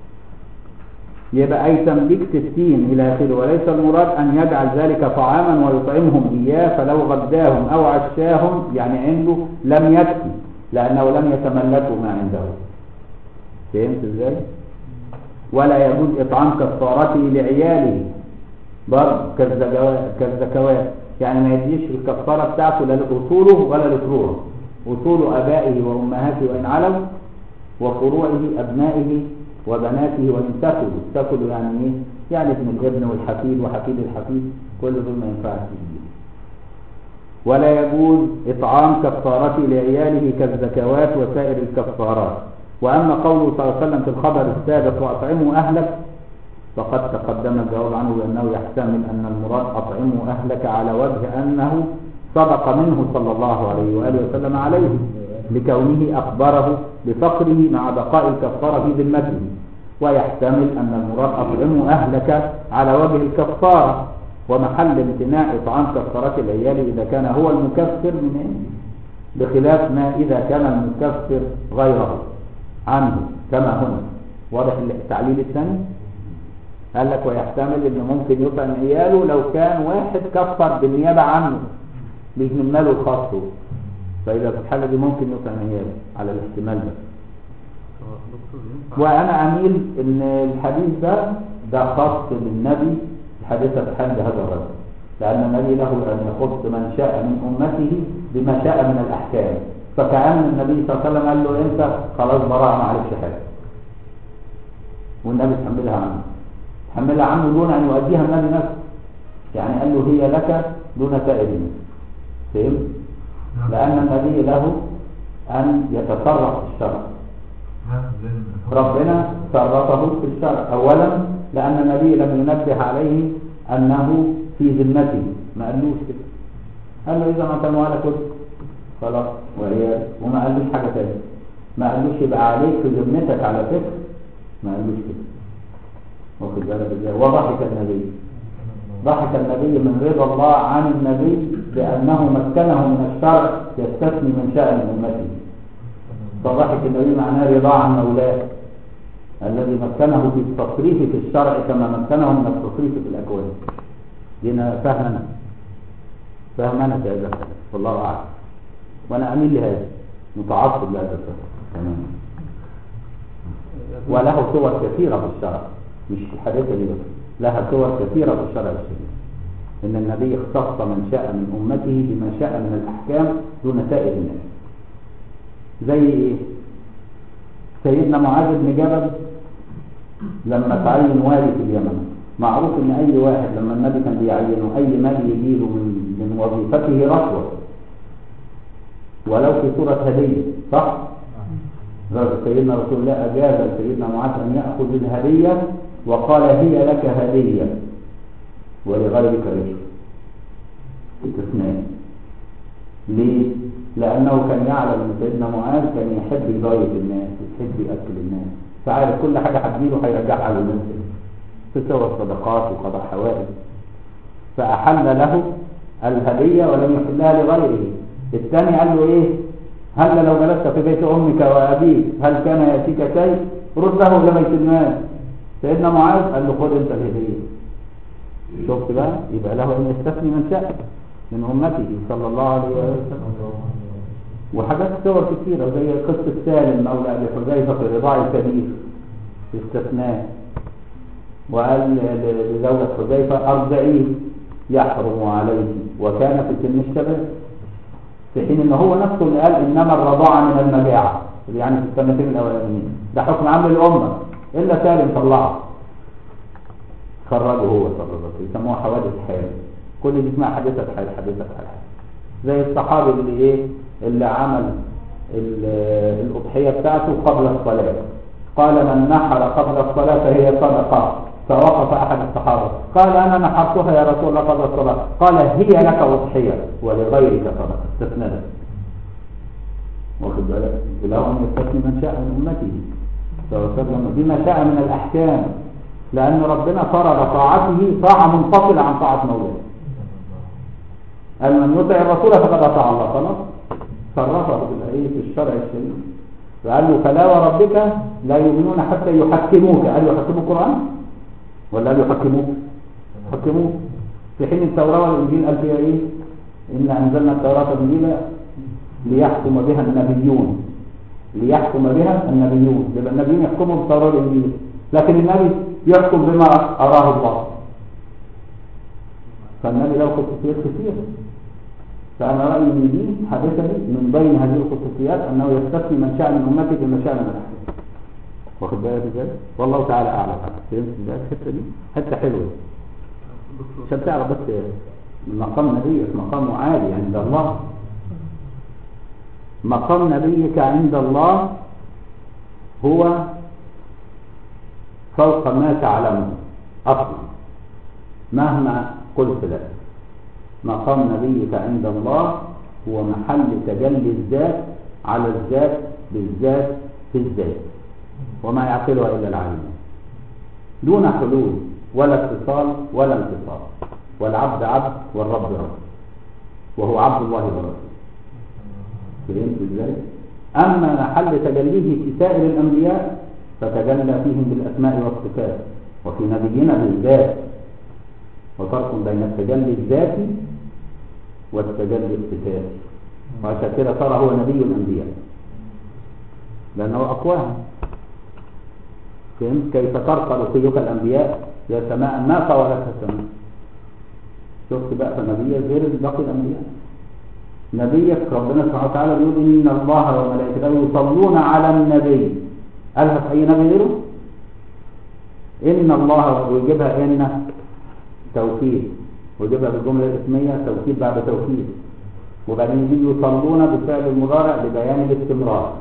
يبقى أي تمليك ستين إلى آخره وليس المراد أن يجعل ذلك طعاما ويطعمهم إياه فلو غداهم أو عشاهم يعني عنده لم يكفي لأنه لم يتملكوا ما عنده فهمت إزاي؟ ولا يجوز إطعام كفارته لعياله برضه كالزكوات كالزكوات يعني ما يديش الكفارة بتاعته لا لأصوله ولا لفروعه أصول آبائه وأمهاته وإن علوا وفروعه أبنائه وبناته وإن سفلوا سفلوا يعني إيه؟ يعني ابن الابن والحفيد وحفيد الحفيد كل دول ما ينفعش يجيب. ولا يجوز إطعام كفارته لعياله كالزكوات وسائر الكفارات وأما قوله صلى الله عليه وسلم في الخبر السابق وأطعموا أهلك فقد تقدم الجواب عنه بأنه يحتمل أن المراد أطعموا أهلك على وجه أنه صدق منه صلى الله عليه وآله وسلم عليه لكونه أخبره بفقره مع بقاء الكفارة في ذمته ويحتمل أن المراد أطعموا أهلك على وجه الكفارة ومحل امتناع إطعام كفارة العيال إذا كان هو المكفر من عنده بخلاف ما إذا كان المكفر غيره عنه كما هنا واضح التعليل الثاني قال لك ويحتمل ان ممكن يطعم عياله لو كان واحد كفر بالنيابه عنه بيجمل له الخاص فاذا في الحاله دي ممكن يطعم عياله على الاحتمال ده دكتور ينفع وانا اميل ان الحديث ده ده خاص بالنبي حادثه حد هذا الرجل لان النبي له ان يخص من شاء من امته بما شاء من الاحكام فكأن النبي صلى الله عليه وسلم قال له انت خلاص براء ما عليكش حاجه والنبي تحملها عنه تحملها عنه دون ان يؤديها النبي نفسه يعني قال له هي لك دون سائر الناس فهمت؟ لأن النبي له أن يتصرف في الشرع ربنا صرفه في الشرع أولا لأن النبي لم ينبه عليه أنه في ذمته ما قالوش كده قال له إذا ما كانوا على كل خلاص وعيال وما قالوش حاجة تانية ما قالوش يبقى عليك في ذمتك على فكرة ما قالوش كده واخد بالك ازاي وضحك النبي ضحك النبي من رضا الله عن النبي بأنه مكنه من الشرع يستثني من شأن أمته فضحك النبي معناه رضا عن مولاه الذي مكنه في التصريف في الشرع كما مكنه من التصريف في الأكوان دينا فهمنا فهمنا في هذا الكلام والله أعلم وأنا أميل لهذا متعصب لهذا الفهم تماما وله صور كثيرة في الشرع مش الحديثة دي بس لها صور كثيرة في الشرع الشريف إن النبي اختص من شاء من أمته بما شاء من الأحكام دون سائر الناس زي إيه؟ سيدنا معاذ بن جبل لما تعين والي في اليمن معروف ان اي واحد لما النبي كان بيعينه اي مال يجيله من من وظيفته رشوه ولو في صوره هديه صح؟ رجل سيدنا رسول الله اجاز سيدنا معاذ ان ياخذ الهديه وقال هي لك هديه ولغيرك رشوه استثناء ليه؟ لأنه كان يعلم أن سيدنا معاذ كان يحب يضايق الناس يحب يأكل الناس فعارف كل حاجة هتجيله هيرجعها للناس في سوى الصدقات وقضاء حوائج فأحل له الهدية ولم يحلها لغيره الثاني قال له إيه هل لو جلست في بيت أمك وأبيك هل كان يأتيك شيء رده إلى بيت الناس سيدنا معاذ قال له خذ أنت الهدية شفت بقى يبقى له أن يستثني من شاء من أمته صلى الله عليه وسلم وحاجات صور كثيرة زي قصة سالم مولى أبي حذيفة في رضاع الكبير استثناء وقال لزوجة حذيفة أرضعيه يحرم عليه وكان في سن الشباب في حين ان هو نفسه اللي قال انما الرضاعة من المجاعة يعني في السنتين الاولانيين ده حكم عام للامة الا سالم طلعه خرجه هو صلى الله عليه وسلم يسموها حوادث حال كل دي اسمها حادثة حال حادثة حال زي الصحابي اللي ايه اللي عمل الأضحية بتاعته قبل الصلاة قال من نحر قبل الصلاة فهي صدقة فوقف أحد الصحابة قال أنا نحرتها يا رسول الله قبل الصلاة قال هي لك أضحية ولغيرك صدقة استثناء واخد بالك له أن يستثني من شاء من أمته صلى الله عليه وسلم بما شاء من الأحكام لأن ربنا فرض طاعته طاعة منفصلة عن طاعة مولاه قال من يطع الرسول فقد أطاع الله خلاص صرفه في الايه في الشرع الشريف فقال له فلا وربك لا يؤمنون حتى يحكموك قال يحكموا القرآن ولا قال يحكموك يحكموك في حين التوراة والإنجيل قال فيها إيه إن أنزلنا التوراة والإنجيل ليحكم بها النبيون ليحكم بها النبيون يبقى النبيون يحكموا بالتوراة والإنجيل لكن النبي يحكم بما أراه الله فالنبي له خصوصيات كثيرة فأنا رأيي من دي حادثة لي من بين هذه الخصوصيات أنه يستثني من شاء من أمته بما شاء من الأحكام واخد بالك ازاي؟ والله تعالى أعلم فهمت ازاي الحتة دي؟ حتة حلوة عشان تعرف بس مقام نبيك مقامه عالي عند الله مقام نبيك عند الله هو فوق ما تعلمه أصلا مهما قلت لك مقام نبيك عند الله هو محل تجلي الذات على الذات بالذات في الذات وما يعقلها إلا العالمون دون حلول ولا اتصال ولا انفصال والعبد عبد والرب رب وهو عبد الله ورسوله فهمت ازاي؟ أما محل تجليه في سائر الأنبياء فتجلى فيهم بالأسماء والصفات وفي نبينا بالذات وفرق بين التجلي الذاتي والتجلي الصفاتي وعشان كده صار هو نبي الانبياء لانه اقواهم فهمت كيف ترقى رقيك الانبياء يا سماء ما طولتها السماء شفت بقى فنبي غير باقي الانبياء نبيك ربنا سبحانه وتعالى بيقول ان الله وملائكته يصلون على النبي قالها في اي نبي غيره ان الله ويجيبها ان توكيد وجبها بالجملة الاسمية توكيد بعد توكيد وبعدين يجي يصلون بالفعل المضارع لبيان الاستمرار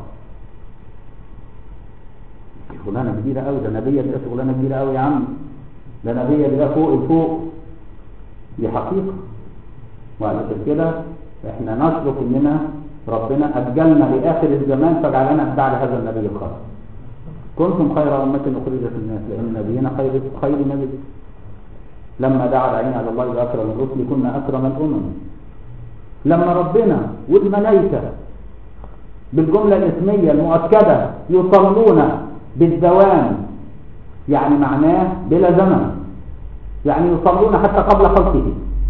شغلانة كبيرة قوي ده نبية دي شغلانة كبيرة قوي يا عم ده نبية دي فوق الفوق دي حقيقة وعلى كده احنا نسلك اننا ربنا اجلنا لاخر الزمان فجعلنا بعد هذا النبي الخاص كنتم خير أمة أخرجت الناس لأن نبينا خير خير نبي لما دعا العين على الله بأكرم الرسل كنا أكرم الأمم لما ربنا والملائكة بالجملة الاسمية المؤكدة يصلون بالدوام يعني معناه بلا زمن يعني يصلون حتى قبل خلقه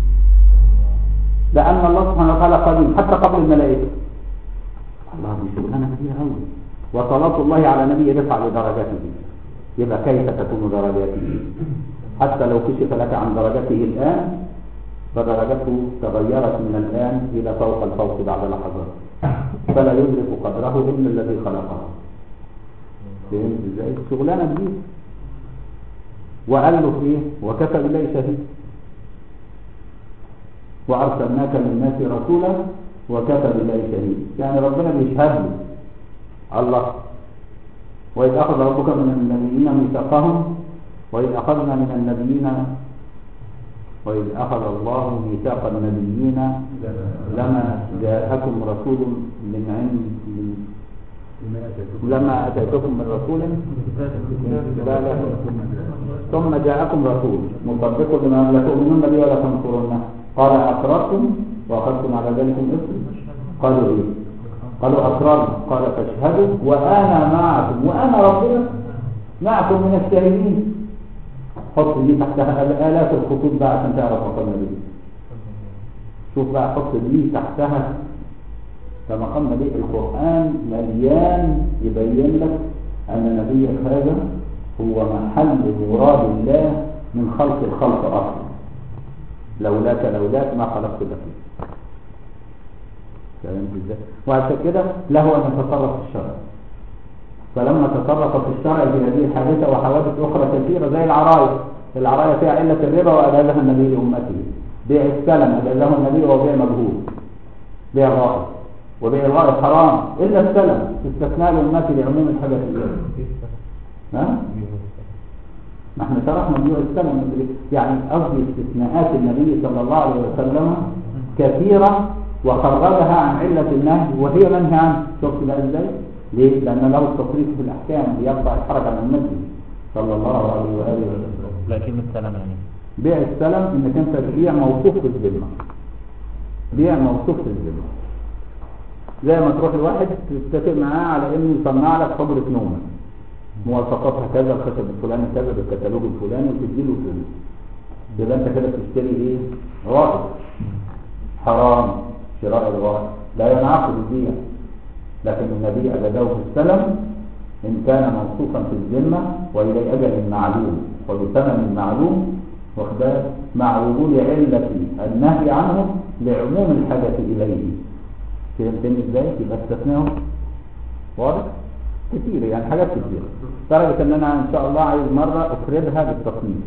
لأن الله سبحانه وتعالى قديم حتى قبل الملائكة الله دي شغلانة كبيرة أوي وصلاة الله على نبي يرفع لدرجاته يبقى كيف تكون درجاته حتى لو كشف لك عن درجته الآن فدرجته تغيرت من الآن إلى فوق الفوق بعد لحظات فلا يدرك قدره إلا الذي خلقه فهمت ازاي؟ شغلانة جديدة وقال له في ايه وكفى بالله شهيد وارسلناك للناس رسولا وكفى بالله شهيد يعني ربنا بيشهد له الله وإذ أخذ ربك من النبيين ميثاقهم وإذ أخذنا من النبيين وإذ أخذ الله ميثاق النبيين لما جاءكم رسول من عند لما أتيتكم من رسول بلى ثم جاءكم رسول مصدق لما لا تؤمنون به ولا تنصرونه قال أقررتم وأخذتم على ذلك الإثم قالوا إيه قالوا أقررنا قال فاشهدوا وأنا معكم وأنا ربنا معكم من الشاهدين حط دي تحتها آلاف الخطوط بقى عشان تعرف مقام النبي شوف بقى حط دي تحتها فمقام النبي القرآن مليان يبين لك أن نبيك هذا هو محل مراد الله من خلق الخلق أصلا لولاك لولاك ما خلقت لك فهمت ازاي؟ وعشان كده له ان يتصرف في الشرع فلما تصرف في الشرع في هذه الحادثه وحوادث اخرى كثيره زي العرايا العرايا فيها عله الربا واجازها النبي لامته بيع السلم اجازه النبي وهو بيع مجهول بيع غائب وبيع الغائب حرام الا السلم استثناء لامته لعموم الحاجات ها؟ ما احنا شرحنا بيوع السلم يعني قصدي استثناءات النبي صلى الله عليه وسلم كثيره وخرجها عن علة النهي وهي منهي عنه شفت بقى ازاي؟ ليه؟ لأن له التصريف في الأحكام ليقطع الحرج عن المسلم صلى الله عليه وآله وسلم لا كلمة سلام يعني بيع السلم انك انت تبيع موصوف في الذمة بيع موصوف في الذمة زي ما تروح لواحد تتفق معاه على انه يصنع لك حجرة نوم مواصفاتها كذا الخشب الفلاني كذا بالكتالوج الفلاني وتديله فلوس يبقى انت كده بتشتري ايه؟ رائد حرام شراء الغائب لا ينعقد البيع لكن النبي أجده في السلم إن كان موصوفا في الذمة وإلى أجل معلوم وبثمن معلوم واخبار مع وجود علة النهي عنه لعموم الحاجة إليه فهمتني ازاي؟ يبقى استثناهم واضح؟ كتير يعني حاجات كتير لدرجة ان انا ان شاء الله عايز مرة افردها بالتصنيف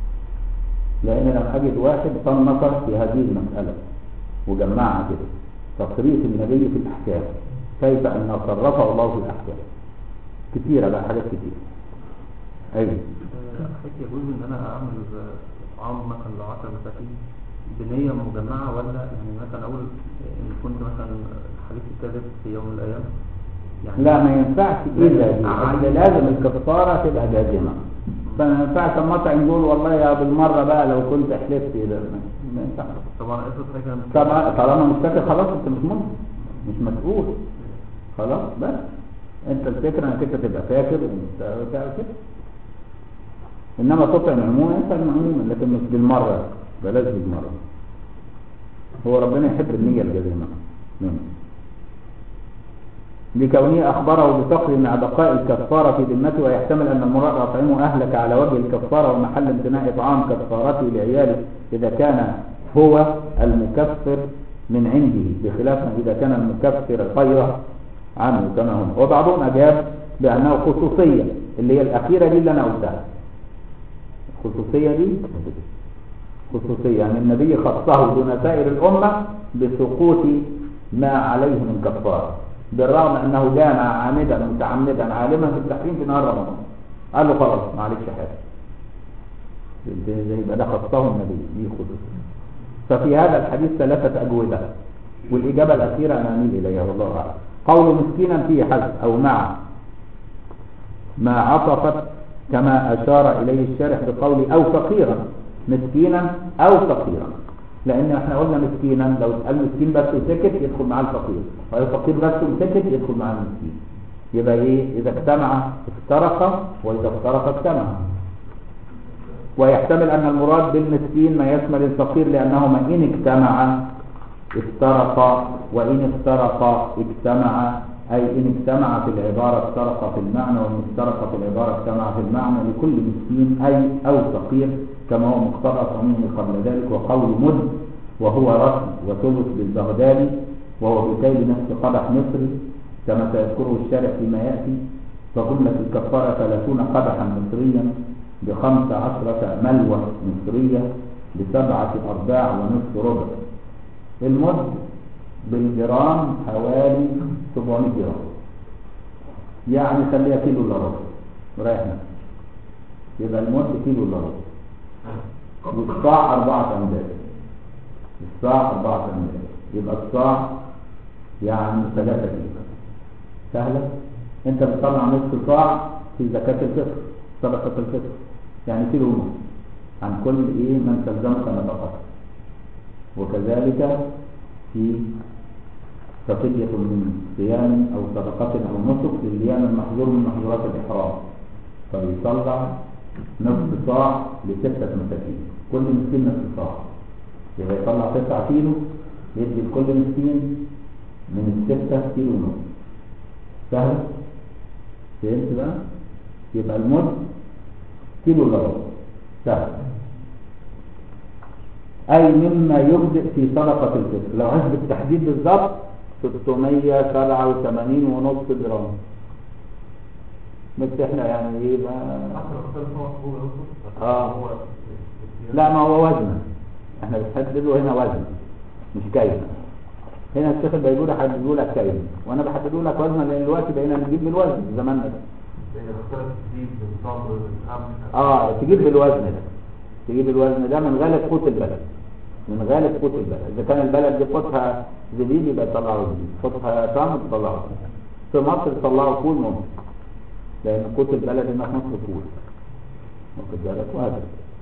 لان لما اجد واحد صنف في هذه المسألة وجمعها كده تصريف النبي في الأحكام كيف أن صرفه الله في الأحكام كتيرة بقى حاجات كتير أيوة حكي يجوز ان انا اعمل طعام مثلا لعشر مساكين بنية مجمعة ولا يعني مثلا اقول ان كنت مثلا حديث الكذب في يوم من الايام يعني لا ما ينفعش إلا دي اللي لازم الكفارة تبقى جازمة فما ينفعش اما اطعم يقول والله يا بالمرة بقى لو كنت حلفت ده ما ينفعش طبعا افرض حاجة مش طبعا طالما مش فاكر خلاص انت مش ممكن مش مسؤول خلاص بس انت الفكره انك انت تبقى فاكر وتعمل كده انما تطعم عموما انت عموما لكن مش بالمره بلاش بالمره هو ربنا يحب النيه الجازمه نعم. لكونه أخبره بفقر مع بقاء الكفارة في ذمته ويحتمل أن المراد أطعمه أهلك على وجه الكفارة ومحل امتناع إطعام كفارته لعياله إذا كان هو المكفر من عنده بخلاف ما إذا كان المكفر غيره عنه كما هم وبعضهم أجاب بأنه خصوصية اللي هي الأخيرة دي اللي أنا قلتها الخصوصية دي خصوصية يعني النبي خصه دون سائر الأمة بسقوط ما عليه من كفارة بالرغم أنه جامع عامدا متعمدا عالما في التحريم في نهار رمضان قال له خلاص ما عليكش حاجة زي يبقى ده خصه النبي دي خصوصية ففي هذا الحديث ثلاثة أجوبة والإجابة الأخيرة أنا أميل إليها والله أعلم قول مسكينا فيه حذف أو مع ما عطفت كما أشار إليه الشارح بقول أو فقيرا مسكينا أو فقيرا لأن احنا قلنا مسكينا لو قال مسكين بس وسكت يدخل معاه الفقير وقال فقير بس وسكت يدخل معاه المسكين يبقى ايه إذا اجتمع افترق وإذا افترق اجتمع ويحتمل أن المراد بالمسكين ما يشمل الفقير لأنهما إن اجتمعا افترقا وإن افترقا اجتمعا أي إن اجتمع في العبارة افترق في المعنى وإن افترق في العبارة اجتمع في المعنى لكل مسكين أي أو فقير كما هو مقتضى صميمه قبل ذلك وقول مد وهو رسم وثلث بالبغدادي وهو بكيل نفس قدح مصري كما سيذكره الشارح فيما يأتي فجملة الكفارة ثلاثون قدحا مصريا بخمس عشرة ملوى مصرية بسبعة أرباع ونصف ربع المد بالجرام حوالي 700 جرام يعني خليها كيلو الا ربع رايح نفسك يبقى المد كيلو الا ربع والصاع أربعة أمداد الصاع أربعة أمداد يبقى الصاع يعني ثلاثة كيلو سهلة أنت بتطلع نصف صاع في زكاة الفطر صدقة الفطر يعني كيلو ونص عن كل إيه من تلزمك نفقته وكذلك في ففدية من صيام أو صدقة أو نسك لليام المحظور من محظورات الإحرام فبيطلع نصف صاع لستة مساكين كل مسكين نصف صاع يبقى يطلع تسعة كيلو يدي لكل مسكين من الستة كيلو ونص سهل فهمت بقى يبقى المد كيلو الا ربع سهل أي مما يبدأ في صدقة الفطر لو عايز بالتحديد بالظبط 687 ونص جرام بس احنا يعني ايه بقى حتى لو اختلف هو هو يقصد آه. هو لا ما هو وزن احنا بنحدده هنا وزن مش كيل هنا الشيخ البيجوري حددوا لك كيل وانا بحدده لك وزن لان دلوقتي بقينا نجيب بالوزن في زماننا ده اختلف كتير من صبر للأمن اه تجيب بالوزن ده تجيب الوزن ده من غالب قوت البلد من غالب قوت البلد اذا كان البلد دي قوتها زبيب يبقى يطلعوا زبيب قوتها تمر يطلعوا تمر. في مصر يطلعوا فول ممكن لان قوت البلد هنا في مصر فول واخد بالك وهكذا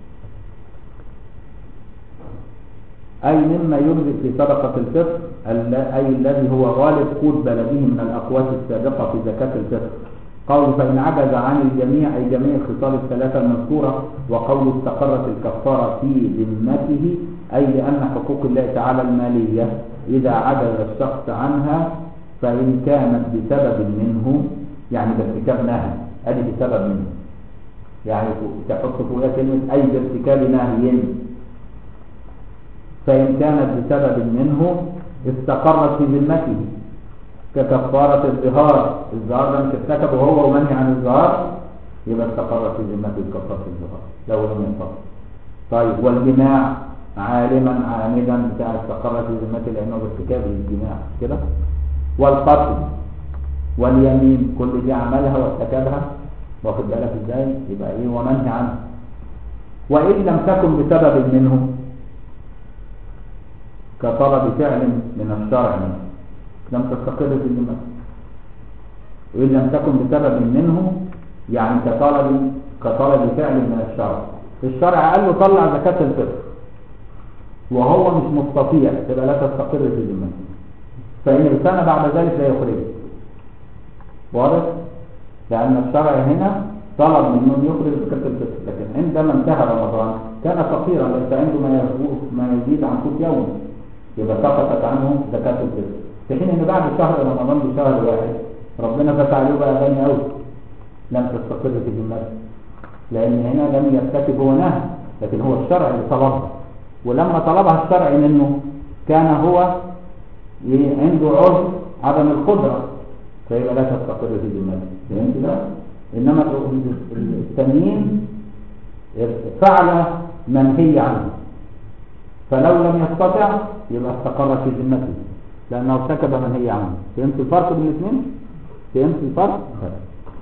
أي مما يجزي في صدقة الفطر الل- أي الذي هو غالب قوت بلده من الأقوات السابقة في زكاة الفطر قول فإن عجز عن الجميع أي جميع الخصال الثلاثة المذكورة وقول استقرت الكفارة في ذمته أي لأن حقوق الله تعالى المالية إذا عجز الشخص عنها فإن كانت بسبب منه يعني بارتكاب نهي أدي بسبب منه يعني تحط فوقها كلمة أي بارتكاب نهي فإن كانت بسبب منه استقرت في ذمته ككفارة الظهار الظهار ده مش ارتكبه هو ومنهي عن الظهار يبقى استقرت في ذمته كفارة الظهار لو لم ينفصل طيب والجماع عالما عامدا بتاع استقرت في ذمته لأنه بارتكاب الجماع كده والقتل واليمين كل دي عملها وارتكبها واخد بالك ازاي يبقى ايه ومنهي عنه وإن لم تكن بسبب منه كطلب فعل من الشرع لم تستقر في الذمة وإن لم تكن بسبب منه يعني كطلب كطلب فعل من الشرع الشرع قال له طلع زكاة الفطر وهو مش مستطيع تبقى لا تستقر في الذمة فإن ارتنى بعد ذلك لا يخرج واضح؟ لأن الشرع هنا طلب منه أن يخرج زكاة الفطر لكن عندما انتهى رمضان كان فقيرا ليس عنده ما يزيد ما يزيد عن قوت يوم يبقى سقطت عنه زكاة الفطر في حين ان بعد شهر رمضان بشهر واحد ربنا فتح عليه بقى غني قوي لم تستقر في ذمته لان هنا لم يرتكب هو نهي لكن هو الشرع اللي طلبها ولما طلبها الشرع منه كان هو ي- عنده عذر عدم القدرة فيبقى لا تستقر في ذمته فهمت ده؟ انما التنين فعل منهي عنه فلو لم يستطع يبقى استقر في ذمته لأنه ارتكب منهي عنه فهمت الفرق بين الاثنين؟ فهمت الفرق؟ خير.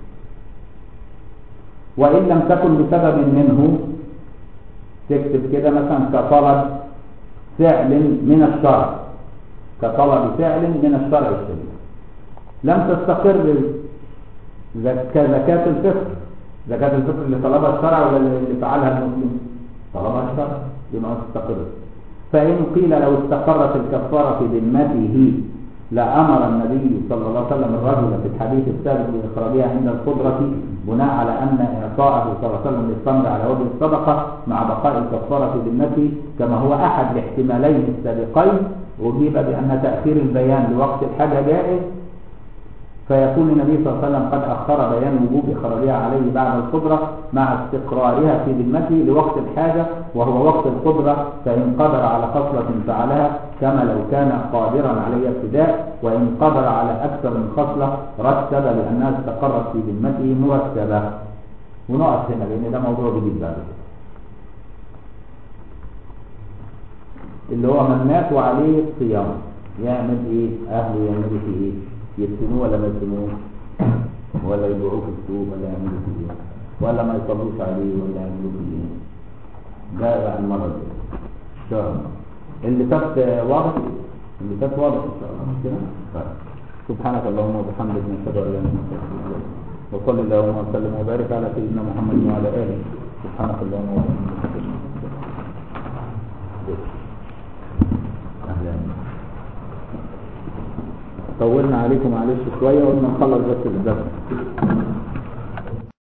وإن لم تكن بسبب منه تكتب كده مثلا كطلب فعل من الشرع كطلب فعل من الشرع الشريف لم تستقر زك- كزكاة الفطر زكاة الفطر اللي طلبها الشرع ولا اللي فعلها المسلم طلبها الشرع يبقى ما تستقر فإن قيل لو استقرت الكفارة في ذمته لأمر النبي صلى الله عليه وسلم الرجل في الحديث السابق بإخراجها عند القدرة بناء على أن إعطاءه صلى الله عليه وسلم للتمر على وجه الصدقة مع بقاء الكفارة في ذمته كما هو أحد الاحتمالين السابقين أجيب بأن تأخير البيان لوقت الحاجة جائز فيكون النبي صلى الله عليه وسلم قد أخر بيان وجوب إخراجها عليه بعد القدرة مع استقرارها في ذمته لوقت الحاجة وهو وقت القدرة فإن قدر على خصلة فعلها كما لو كان قادرا عليها ابتداء وإن قدر على أكثر من خصلة رتب لأنها استقرت في ذمته مرتبة ونقف هنا لان ده موضوع جديد بعد كده اللي هو من مات وعليه صيام يعمل ايه اهله يعملوا فيه ايه يدفنوه ولا ما يدفنوه ولا يبيعوه في السوق ولا يعملوا فيه ايه ولا ما يصلوش عليه ولا يعملوا فيه ايه ده يعني المره دي ان شاء الله اللي فات واضح اللي فات واضح ان شاء الله مش كده طيب سبحانك اللهم وبحمدك نشهد ان لا اله الا انت وصل اللهم وسلم وبارك على سيدنا محمد وعلى اله سبحانك اللهم وبحمدك اهلا طولنا عليكم معلش شويه قلنا نخلص بس الدرس